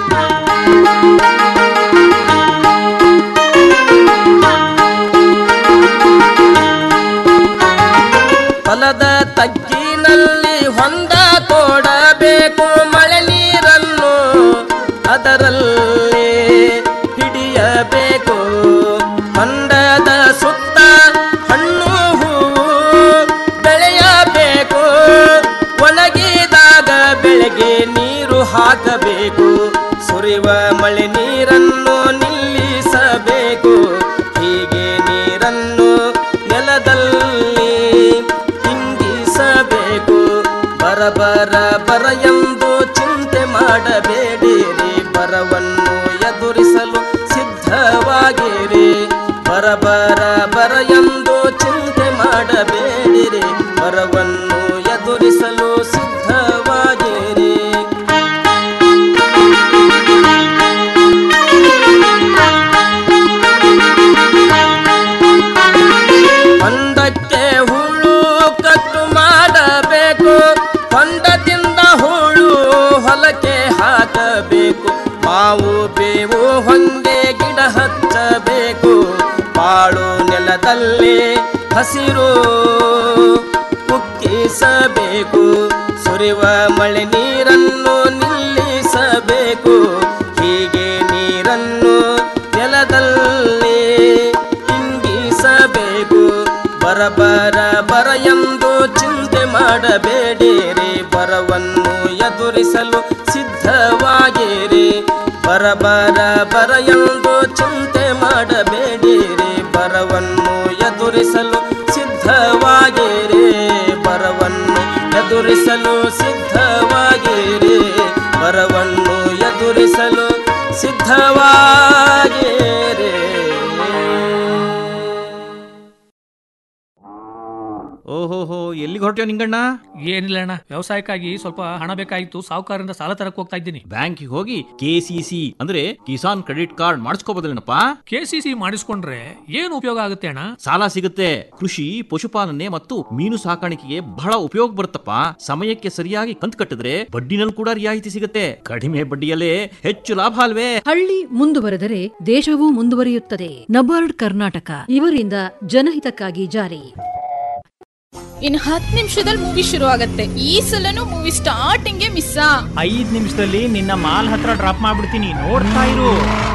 ಹೊಲದ ತಗ್ಗಿನಲ್ಲಿ ಹೊಂದ ತೋಡಬೇಕು ಮಳೆ ನೀರನ್ನು ಅದರಲ್ಲಿ ಹಿಡಿಯಬೇಕು ಹೊಂಡದ ಸುತ್ತ ಹಣ್ಣು ಹೂವು ಬೆಳೆಯಬೇಕು ಒಣಗಿದಾಗ ಬೆಳೆಗೆ ನೀರು ಹಾಕಬೇಕು ಸುರಿವ ಮಳೆ ನೀರನ್ನು ನಿಲ್ಲಿಸಬೇಕು ಹೀಗೆ ನೀರನ್ನು ನೆಲದಲ್ಲಿ ಇಂಗಿಸಬೇಕು ಬರ ಬರ ಬರ ಎಂದು ಚಿಂತೆ ಮಾಡಬೇಡಿರಿ ಬರವನ್ನು ಎದುರಿಸಲು ಸಿದ್ಧವಾಗಿರಿ ಬರ ಬರ ಬರ ಎಂದು ಚಿಂತೆ ಮಾಡಬೇಡಿರಿ ಬರವನ್ನು ಎದುರಿಸಲು ಸಿದ್ಧವಾಗಿರಿ ಹೊಂಡಕ್ಕೆ ಹುಳು ಕಟ್ಟು ಮಾಡಬೇಕು ಹೊಂಡದಿಂದ ಹುಳು ಹೊಲಕ್ಕೆ ಹಾಕಬೇಕು ಮಾವು ಬೇವು ಹೊಂಗೆ ಗಿಡ ಹಚ್ಚಬೇಕು ಬಾಳು ನೆಲದಲ್ಲಿ ಹಸಿರು ಕುಕ್ಕಿಸಬೇಕು ಸುರಿವ ಮಳೆ ನೀರನ್ನು ನಿಲ್ಲಿಸಬೇಕು ಹೀಗೆ ನೀರನ್ನು ನೆಲದಲ್ಲಿ ಇಂಗಿಸಬೇಕು ಬರ ಬರ ಬರ ಎಂದು ಚಿಂತೆ ಮಾಡಬೇಡಿರಿ ಬರವನ್ನು ಎದುರಿಸಲು ಸಿದ್ಧವಾಗಿರಿ ಬರ ಬರ ಬರ ಎಂದು ಚಿಂತೆ ಮಾಡಬೇಡಿರಿ ಬರವನ್ನು ಎದುರಿಸಲು ಸಿದ್ಧವಾಗಿರಿ ಎದುರಿಸಲು ಸಿದ್ಧವಾಗಿರಿ ಬರವನ್ನು ಎದುರಿಸಲು ಸಿದ್ಧವಾಗಿರಿ ಓಹೋಹೋ ಎಲ್ಲಿಗೆ ಹೊರಟ್ಯೋ ನಿಂಗಣ್ಣ ಏನಿಲ್ಲ ಅಣ್ಣ ವ್ಯವಸಾಯಕ್ಕಾಗಿ ಸ್ವಲ್ಪ ಹಣ ಬೇಕಾಗಿತ್ತು ಸಾಹುಕಾರರಿಂದ ಸಾಲ ತರಕ್ ಹೋಗ್ತಾ ಇದ್ದೀನಿ ಬ್ಯಾಂಕಿಗೆ ಹೋಗಿ ಕೆ ಸಿ ಸಿ ಅಂದ್ರೆ ಕಿಸಾನ್ ಕ್ರೆಡಿಟ್ ಕಾರ್ಡ್ ಮಾಡಿಸ್ಕೋಬೋದಲ್ಲೇನಪ್ಪ ಕೆ ಸಿ ಸಿ ಮಾಡಿಸ್ಕೊಂಡ್ರೆ ಏನು ಉಪಯೋಗ ಆಗುತ್ತೆ ಅಣ್ಣ ಸಾಲ ಸಿಗುತ್ತೆ ಕೃಷಿ ಪಶುಪಾಲನೆ ಮತ್ತು ಮೀನು ಸಾಕಾಣಿಕೆಗೆ ಬಹಳ ಉಪಯೋಗ ಬರುತ್ತಪ್ಪ ಸಮಯಕ್ಕೆ ಸರಿಯಾಗಿ ಕಂತು ಕಟ್ಟಿದ್ರೆ ಬಡ್ಡಿನಲ್ಲಿ ಕೂಡ ರಿಯಾಯಿತಿ ಸಿಗುತ್ತೆ ಕಡಿಮೆ ಬಡ್ಡಿಯಲ್ಲೇ ಹೆಚ್ಚು ಲಾಭ ಅಲ್ವೇ ಹಳ್ಳಿ ಮುಂದುವರೆದರೆ ದೇಶವೂ ಮುಂದುವರಿಯುತ್ತದೆ ನಬಾರ್ಡ್ ಕರ್ನಾಟಕ ಇವರಿಂದ ಜನಹಿತಕ್ಕಾಗಿ ಜಾರಿ ಇನ್ ಹತ್ತು ನಿಮಿಷದಲ್ಲಿ ಮೂವಿ ಶುರು ಆಗತ್ತೆ ಈ ಸಲನು ಮೂವಿ ಸ್ಟಾರ್ಟಿಂಗ್ ಮಿಸ್ ಐದ್ ನಿಮಿಷದಲ್ಲಿ ನಿನ್ನ ಮಾಲ್ ಹತ್ರ ಡ್ರಾಪ್ ಮಾಡ್ಬಿಡ್ತೀನಿ ನೋಡ್ತಾ ಇರು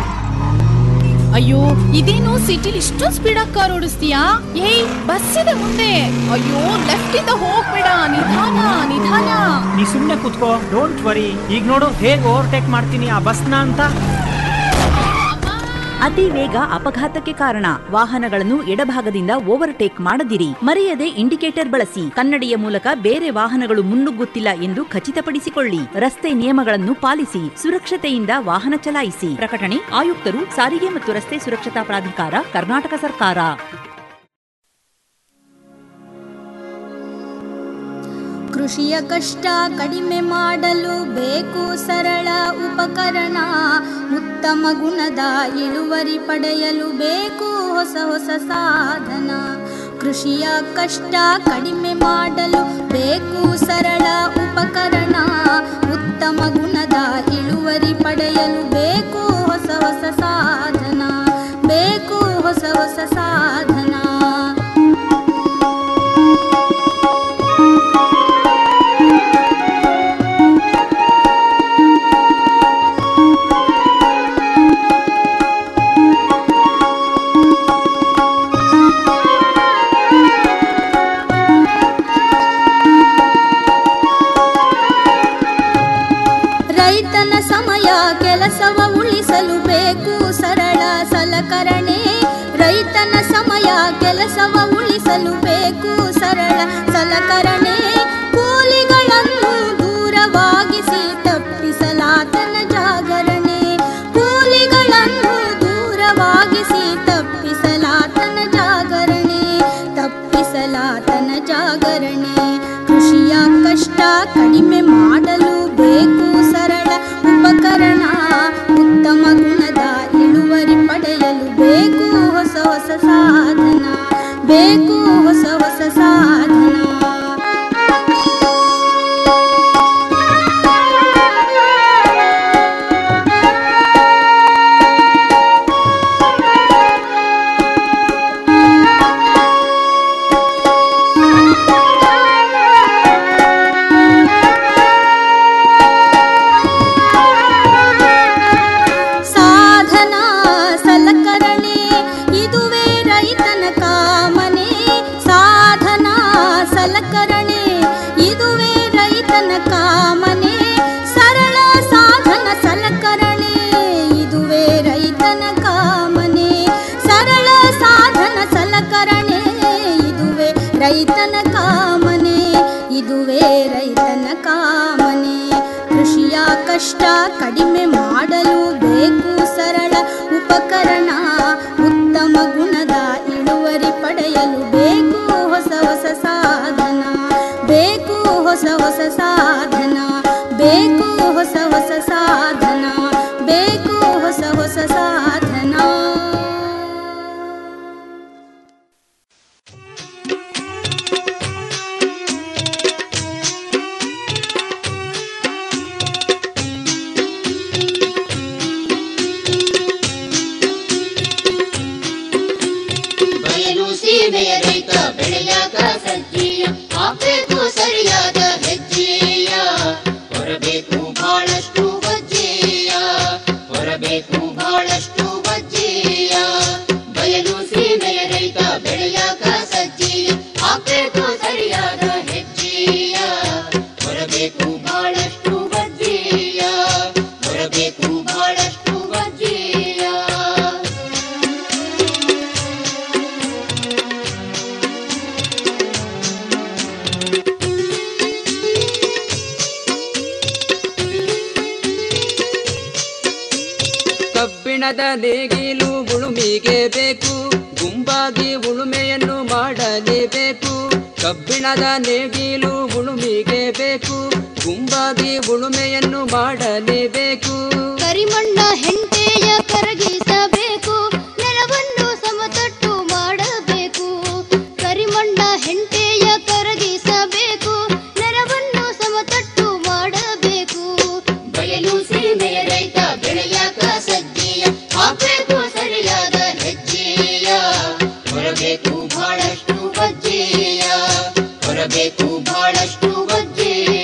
ಅಯ್ಯೋ ಇದೇನು ಸಿಟಿಲಿ ಇಷ್ಟೊಂದು ಸ್ಪೀಡ್ ಆಗಿ ಕಾರ್ ಓಡಿಸ್ತೀಯಾ ಏಯ್ ಬಸ್ ಇದೆ ಮುಂದೆ ಅಯ್ಯೋ ಲೆಫ್ಟ್ ಇಂದ ಹೋಗ್ಬೇಡ ನಿಧಾನ ನಿಧಾನ ನೀ ಸುಮ್ನೆ ಕುತ್ಕೋ ಡೋಂಟ್ ವರಿ ಈಗ ನೋಡು ಹೇಗ್ ಓವರ್ಟೇಕ್ ಮಾಡ್ತೀನಿ ಆ ಬಸ್ನ ಅಂತ ಅತಿ ವೇಗ ಅಪಘಾತಕ್ಕೆ ಕಾರಣ ವಾಹನಗಳನ್ನು ಎಡಭಾಗದಿಂದ ಓವರ್ಟೇಕ್ ಮಾಡದಿರಿ ಮರೆಯದೆ ಇಂಡಿಕೇಟರ್ ಬಳಸಿ ಕನ್ನಡಿಯ ಮೂಲಕ ಬೇರೆ ವಾಹನಗಳು ಮುನ್ನುಗ್ಗುತ್ತಿಲ್ಲ ಎಂದು ಖಚಿತಪಡಿಸಿಕೊಳ್ಳಿ ರಸ್ತೆ ನಿಯಮಗಳನ್ನು ಪಾಲಿಸಿ ಸುರಕ್ಷತೆಯಿಂದ ವಾಹನ ಚಲಾಯಿಸಿ ಪ್ರಕಟಣೆ ಆಯುಕ್ತರು ಸಾರಿಗೆ ಮತ್ತು ರಸ್ತೆ ಸುರಕ್ಷತಾ ಪ್ರಾಧಿಕಾರ ಕರ್ನಾಟಕ ಸರ್ಕಾರ ಕೃಷಿಯ ಕಷ್ಟ ಕಡಿಮೆ ಮಾಡಲು ಬೇಕು ಸರಳ ಉಪಕರಣ ಉತ್ತಮ ಗುಣದ ಇಳುವರಿ ಪಡೆಯಲು ಬೇಕು ಹೊಸ ಹೊಸ ಸಾಧನ ಕೃಷಿಯ ಕಷ್ಟ ಕಡಿಮೆ ಮಾಡಲು ಬೇಕು ಸರಳ ಉಪಕರಣ ಉತ್ತಮ ಗುಣದ ಇಳುವರಿ ಪಡೆಯಲು ಬೇಕು ಹೊಸ ಹೊಸ ಸಾಧನ ಬೇಕು ಹೊಸ ಹೊಸ ಸಾಧನ ರೈತನ ಸಮಯ ಕೆಲಸವ ಉಳಿಸಲು ಬೇಕು ಸರಳ ಸಲಕರಣೆ ರೈತನ ಸಮಯ ಕೆಲಸವ ಉಳಿಸಲು ಬೇಕು ಸರಳ ಸಲಕರಣೆ ಕೂಲಿಗಳನ್ನು ದೂರವಾಗಿಸಿ ತಪ್ಪಿಸಲಾತನ ಜಾಗರಣೆ ಕೂಲಿಗಳನ್ನು ದೂರವಾಗಿಸಿ ತಪ್ಪಿಸಲಾತನ ಜಾಗರಣೆ ತಪ್ಪಿಸಲಾತನ ಜಾಗರಣೆ ಕೃಷಿಯ ಕಷ್ಟ ಕಡಿಮೆ ಮಾಡಲು ಬೇಕು ಸರಳ ಉಪಕರಣ ಉತ್ತಮ ಗುಣದ ಇಳುವರಿ ಪಡೆಯಲು ಬೇಕು ಹೊಸ ಹೊಸ ಸಾಧನ ಬೇಕು ಹೊಸ ಹೊಸ ಸಾಧನ ಸಾಧನ ಸಲಕರಣೆ ಇದುವೇ ರೈತನ ಕಾಮನೆ ಸಾಧನ ಸಲಕರಣೆ ಇದುವೇ ರೈತನ ಕಾಮನೆ ಸರಳ ಸಾಧನ ಸಲಕರಣೆ ಇದುವೇ ರೈತನ ಕಾಮನೆ ಸರಳ ಸಾಧನ ಸಲಕರಣೆ ಇದುವೇ ರೈತನ ಕಾಮನೆ ಇದುವೇ ರೈತನ ಕಾಮನೆ ಕೃಷಿಯ ಕಷ್ಟ ಕಡಿಮೆ ಮಾಡಲು ಬೇಕು ಸರಳ ಉಪಕರಣ ಉತ್ತಮ ಗುಣದ ಇಳುವರಿ ಪಡೆಯಲು ಬೇಕು ಹೊಸ ಹೊಸ ಸಾಧನ ಬೇಕು ಹೊಸ ಹೊಸ ಸಾಧನ ಬೇಕು ಹೊಸ ಹೊಸ ಸಾಧನ ಬೇಕು ಹೊಸ ಹೊಸ ಸಾಧನ ಬಯಲು ಸೀಮೆಯ ರೈತ ಬೆಳೆಯಾಗ ಸಜ್ಜೀಯ ಹಾಕ್ಬೇಕು ಸರಿಯಾದ ಹೆಜ್ಜೆಯ ಹೊರಬೇಕು ಬಹಳಷ್ಟು ಬಜ್ಜೆಯ ಹೊರಬೇಕು ಬಹಳಷ್ಟು ಬಜ್ಜೆಯ ಬಯಲು ಸೀಮೆಯ ರೈತ ಬೆಳೆಯಾಗ ಸಜ್ಜೀಯ ಹಾಕ್ಬೇಕು ಸರಿಯಾದ ಹೆಜ್ಜೆಯ ಹೊರಬೇಕು ಬಹಳಷ್ಟು ಬಜ್ಜೆಯ ಹೊರಬೇಕು ಬಹಳಷ್ಟು ಬಜ್ಜೆಯ ಕಬ್ಬಿಣದ ನೇಗಿಲು ಉಳುಮಿಗೆ ಬೇಕು ಗುಂಪಾಗಿ ಉಳುಮೆಯನ್ನು ಮಾಡಲೇಬೇಕು ಕಬ್ಬಿಣದ ನೇಗಿಲು ಉಳುಮಿಗೆ ಬೇಕು ಗುಂಪಾಗಿ ಉಳುಮೆಯನ್ನು ಮಾಡಲೇಬೇಕು ಕರಿಮಣ್ಣ ಹೆಂಟೆಯ ಕರಗಿಸಬೇಕು ನೆಲವನ್ನು ಸಮತಟ್ಟು ಮಾಡಬೇಕು ಕರಿಮಣ್ಣ ಹೆಂಟೆಯ ಕರಗಿಸಬೇಕು ನೆಲವನ್ನು ಸಮತಟ್ಟು ಮಾಡಬೇಕು ಬಯಲು ಸೀಮೆಯ ರೈತ ಬೆಳೆಯಾಕ ಸಜ್ಜೀಯ ಹಾಕ್ಬೇಕು ಸರಿಯಾದ ಹೆಜ್ಜೆಯ ಹೊರಬೇಕು ಬಹಳಷ್ಟು ಬಜ್ಜೆಯ ಹೊರಬೇಕು ಬಹಳಷ್ಟು ಬಜ್ಜೆಯ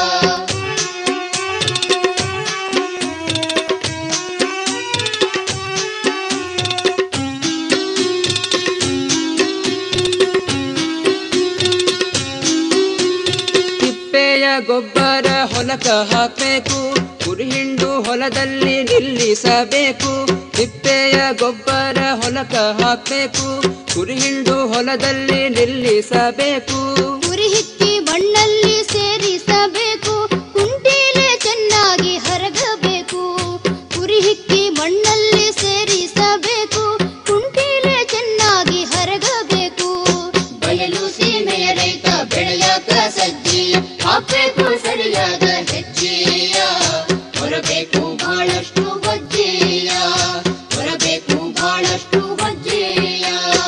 ತಿಪ್ಪೆಯ ಗೊಬ್ಬರ ಹೊಲಕ ಹಾಕಬೇಕು ಕುರಿಹಿಂಡು ಹೊಲದಲ್ಲಿ ನಿಲ್ಲಿಸಬೇಕು ತಿಪ್ಪೆಯ ಗೊಬ್ಬರ ಹೊಲಕ ಹಾಕಬೇಕು ಕುರಿಹಿಂಡು ಹೊಲದಲ್ಲಿ ನಿಲ್ಲಿಸಬೇಕು ಉರಿ ಹಿಕ್ಕಿ ಮಣ್ಣಲ್ಲಿ ಸೇರಿಸಬೇಕು ಕುಂಟೀಲೆ ಚೆನ್ನಾಗಿ ಹರಗಬೇಕು ಉರಿ ಹಿಕ್ಕಿ ಮಣ್ಣಲ್ಲಿ ಸೇರಿಸಬೇಕು ಕುಂಟೀಲೆ ಚೆನ್ನಾಗಿ ಹರಗಬೇಕು ಬಯಲು ಸೀಮೆಯ ರೈತ ಬೆಳೆಯಾಕ ಸಜ್ಜೀಯ ಹಾಕ್ಬೇಕು ಸರಿಯಾದ ಹೆಜ್ಜೆಯ ಹೊರಬೇಕು ಬಹಳಷ್ಟು ಬಜ್ಜೆಯ ಹೊರಬೇಕು ಬಹಳಷ್ಟು ಬಜ್ಜೆಯ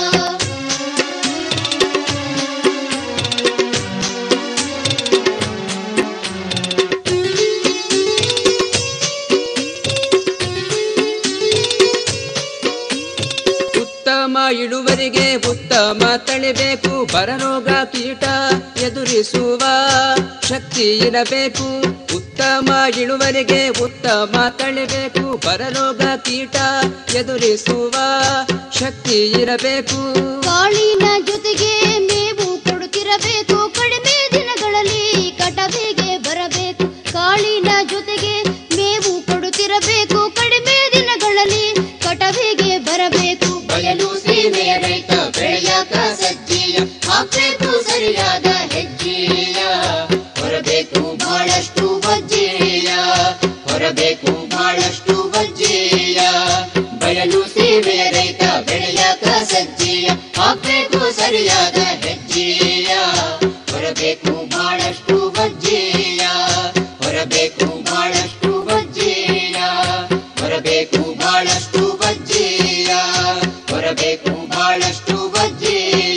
ಉತ್ತಮ ಇಳುವರಿಗೆ ಉತ್ತಮ ತಳಿಬೇಕು ಬರರೋಗ ಕೀಟ ಎದುರಿಸುವ ಶಕ್ತಿ ಇರಬೇಕು ಉತ್ತಮ ಇಳುವರಿಗೆ ಉತ್ತಮ ತಳಿಬೇಕು ಬರರೋಗ ಕೀಟ ಎದುರಿಸುವ ಶಕ್ತಿ ಇರಬೇಕು ಕಾಳಿನ ಜೊತೆಗೆ ಮೇವು ಕೊಡುತ್ತಿರಬೇಕು ಕಡಿಮೆ ದಿನಗಳಲ್ಲಿ ಕಟವಿಗೆ ಬರಬೇಕು ಕಾಳಿನ ಜೊತೆಗೆ ಮೇವು ಕೊಡುತ್ತಿರಬೇಕು ಕಡಿಮೆ ದಿನಗಳಲ್ಲಿ ಕಟವಿಗೆ ಬರಬೇಕು ಬಯಲು ಸೀಮೆಯ ರೈತ ಬೆಳೆಯಾಕ ಸಜ್ಜೀಯ ಹಾಕ್ಬೇಕು ಸರಿಯಾದ ಹೆಜ್ಜೆಯ ಹೊರಬೇಕು ಬಹಳಷ್ಟು ಬಜ್ಜೆಯ ಹೊರಬೇಕು ಬಹಳಷ್ಟು ಬಜ್ಜೆಯ ಬಯಲು ಸೀಮೆಯ ರೈತ ಬೆಳೆಯಾಕ ಸಜ್ಜೆಯ ಹಾಕ್ಬೇಕು ಸರಿಯಾದ ಹೆಜ್ಜೆಯ ಹೊರಬೇಕು ಬಹಳಷ್ಟು ಬಜ್ಜೆಯ ಹೊರಬೇಕು ಬಹಳಷ್ಟು ಬಜ್ಜೆಯ ಹೊರಬೇಕು ಬಹಳಷ್ಟು ಬಜ್ಜೆಯ ಹೊರಬೇಕು ಬಹಳಷ್ಟು ಬಜ್ಜೆಯ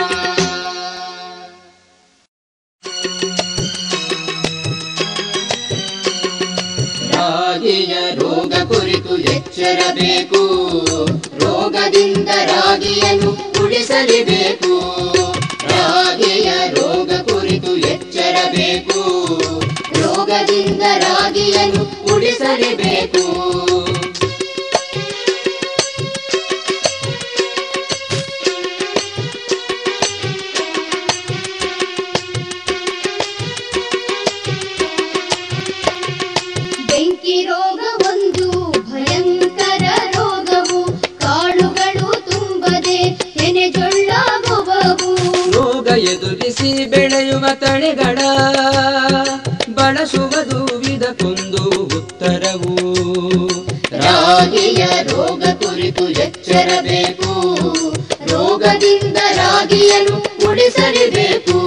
ರಾಗಿಯ ರೋಗ ಕುರಿತು ಎಚ್ಚರಬೇಕು ರೋಗದಿಂದ ರಾಗಿಯನ್ನು ಉಳಿಸಲೇಬೇಕು ರಾಗಿಯ ರೋಗ ಕುರಿತು ಎಚ್ಚರಬೇಕು ರೋಗದಿಂದ ರಾಗಿಯನ್ನು ಉಳಿಸಲೇಬೇಕು ಬೆಂಕಿ ರೋಗ ಒಂದು ಭಯಂಕರ ರೋಗವು ಕಾಳುಗಳು ತುಂಬದೆ ಎನೆಜೊಳ್ಳಾಗುವವು ರೋಗ ಎದುರಿಸಿ ಬೆಳೆಯುವ ತಳಿಗಳ ಬಳಸುವುದು ಇದಕ್ಕೊಂದು ಉತ್ತರವು ರಾಗಿಯ ರೋಗ ಕುರಿತು ಎಚ್ಚರಬೇಕು ರೋಗದಿಂದ ರಾಗಿಯನ್ನು ಉಳಿಸಲೇಬೇಕು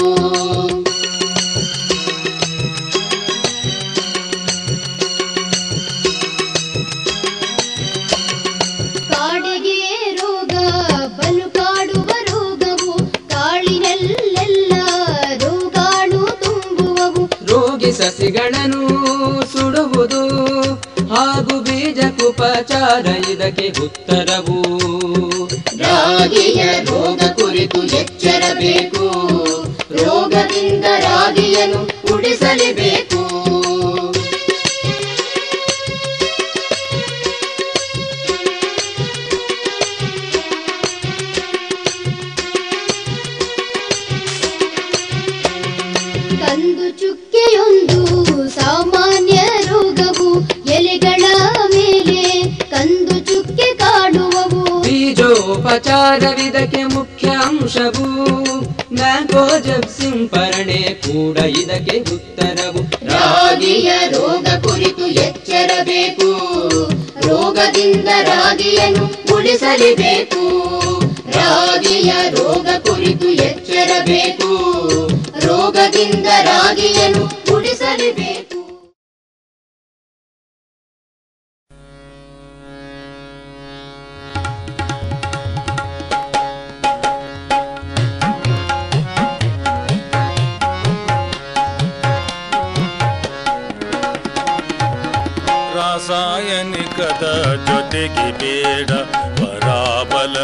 ಕಾಡಿಗೆ ರೋಗ ಬಲು ಕಾಡುವ ರೋಗವು ಕಾಳಿನಲ್ಲೆಲ್ಲ ರೋಗಾಣು ತುಂಬುವವು ರೋಗಿ ಸಸಿಗಳನ್ನು ಸುಡುವುದು ಹಾಗೂ ಬೀಜಕ್ಕುಪಚಾರ ಇದಕ್ಕೆ ಉತ್ತರವು ರಾಗಿಯ ರೋಗ ಕುರಿತು ಎಚ್ಚರಬೇಕು ರೋಗದಿಂದ ರಾಗಿಯನ್ನು ಉಳಿಸಲೇಬೇಕು ಕಂದು ಚುಕ್ಕೆಯೊಂದು ಸಾಮಾನ್ಯ ರೋಗವು ಎಲೆಗಳ ಮೇಲೆ ಕಂದು ಚುಕ್ಕೆ ಕಾಡುವವು ಬೀಜೋಪಚಾರವಿದಕ್ಕೆ ಮುಖ್ಯ ಅಂಶವು ಮ್ಯಾಂಗೋಜಬ್ ಸಿಂಪರಣೆ ಕೂಡ ಇದಕ್ಕೆ ಉತ್ತರವು ರಾಗಿಯ ರೋಗ ಕುರಿತು ಎಚ್ಚರಬೇಕು ರೋಗದಿಂದ ರಾಗಿಯನ್ನು ಉಳಿಸಲೇಬೇಕು ರಾಗಿಯ ರೋಗ ಕುರಿತು ಎಚ್ಚರಬೇಕು ರೋಗದಿಂದ ರಾಗಿಯನ್ನು ಉಳಿಸಲೇಬೇಕು ರಾಸಾಯನಿಕದ ಜೊತೆಗೆ ಬೇಡ ಪರಾಬಲ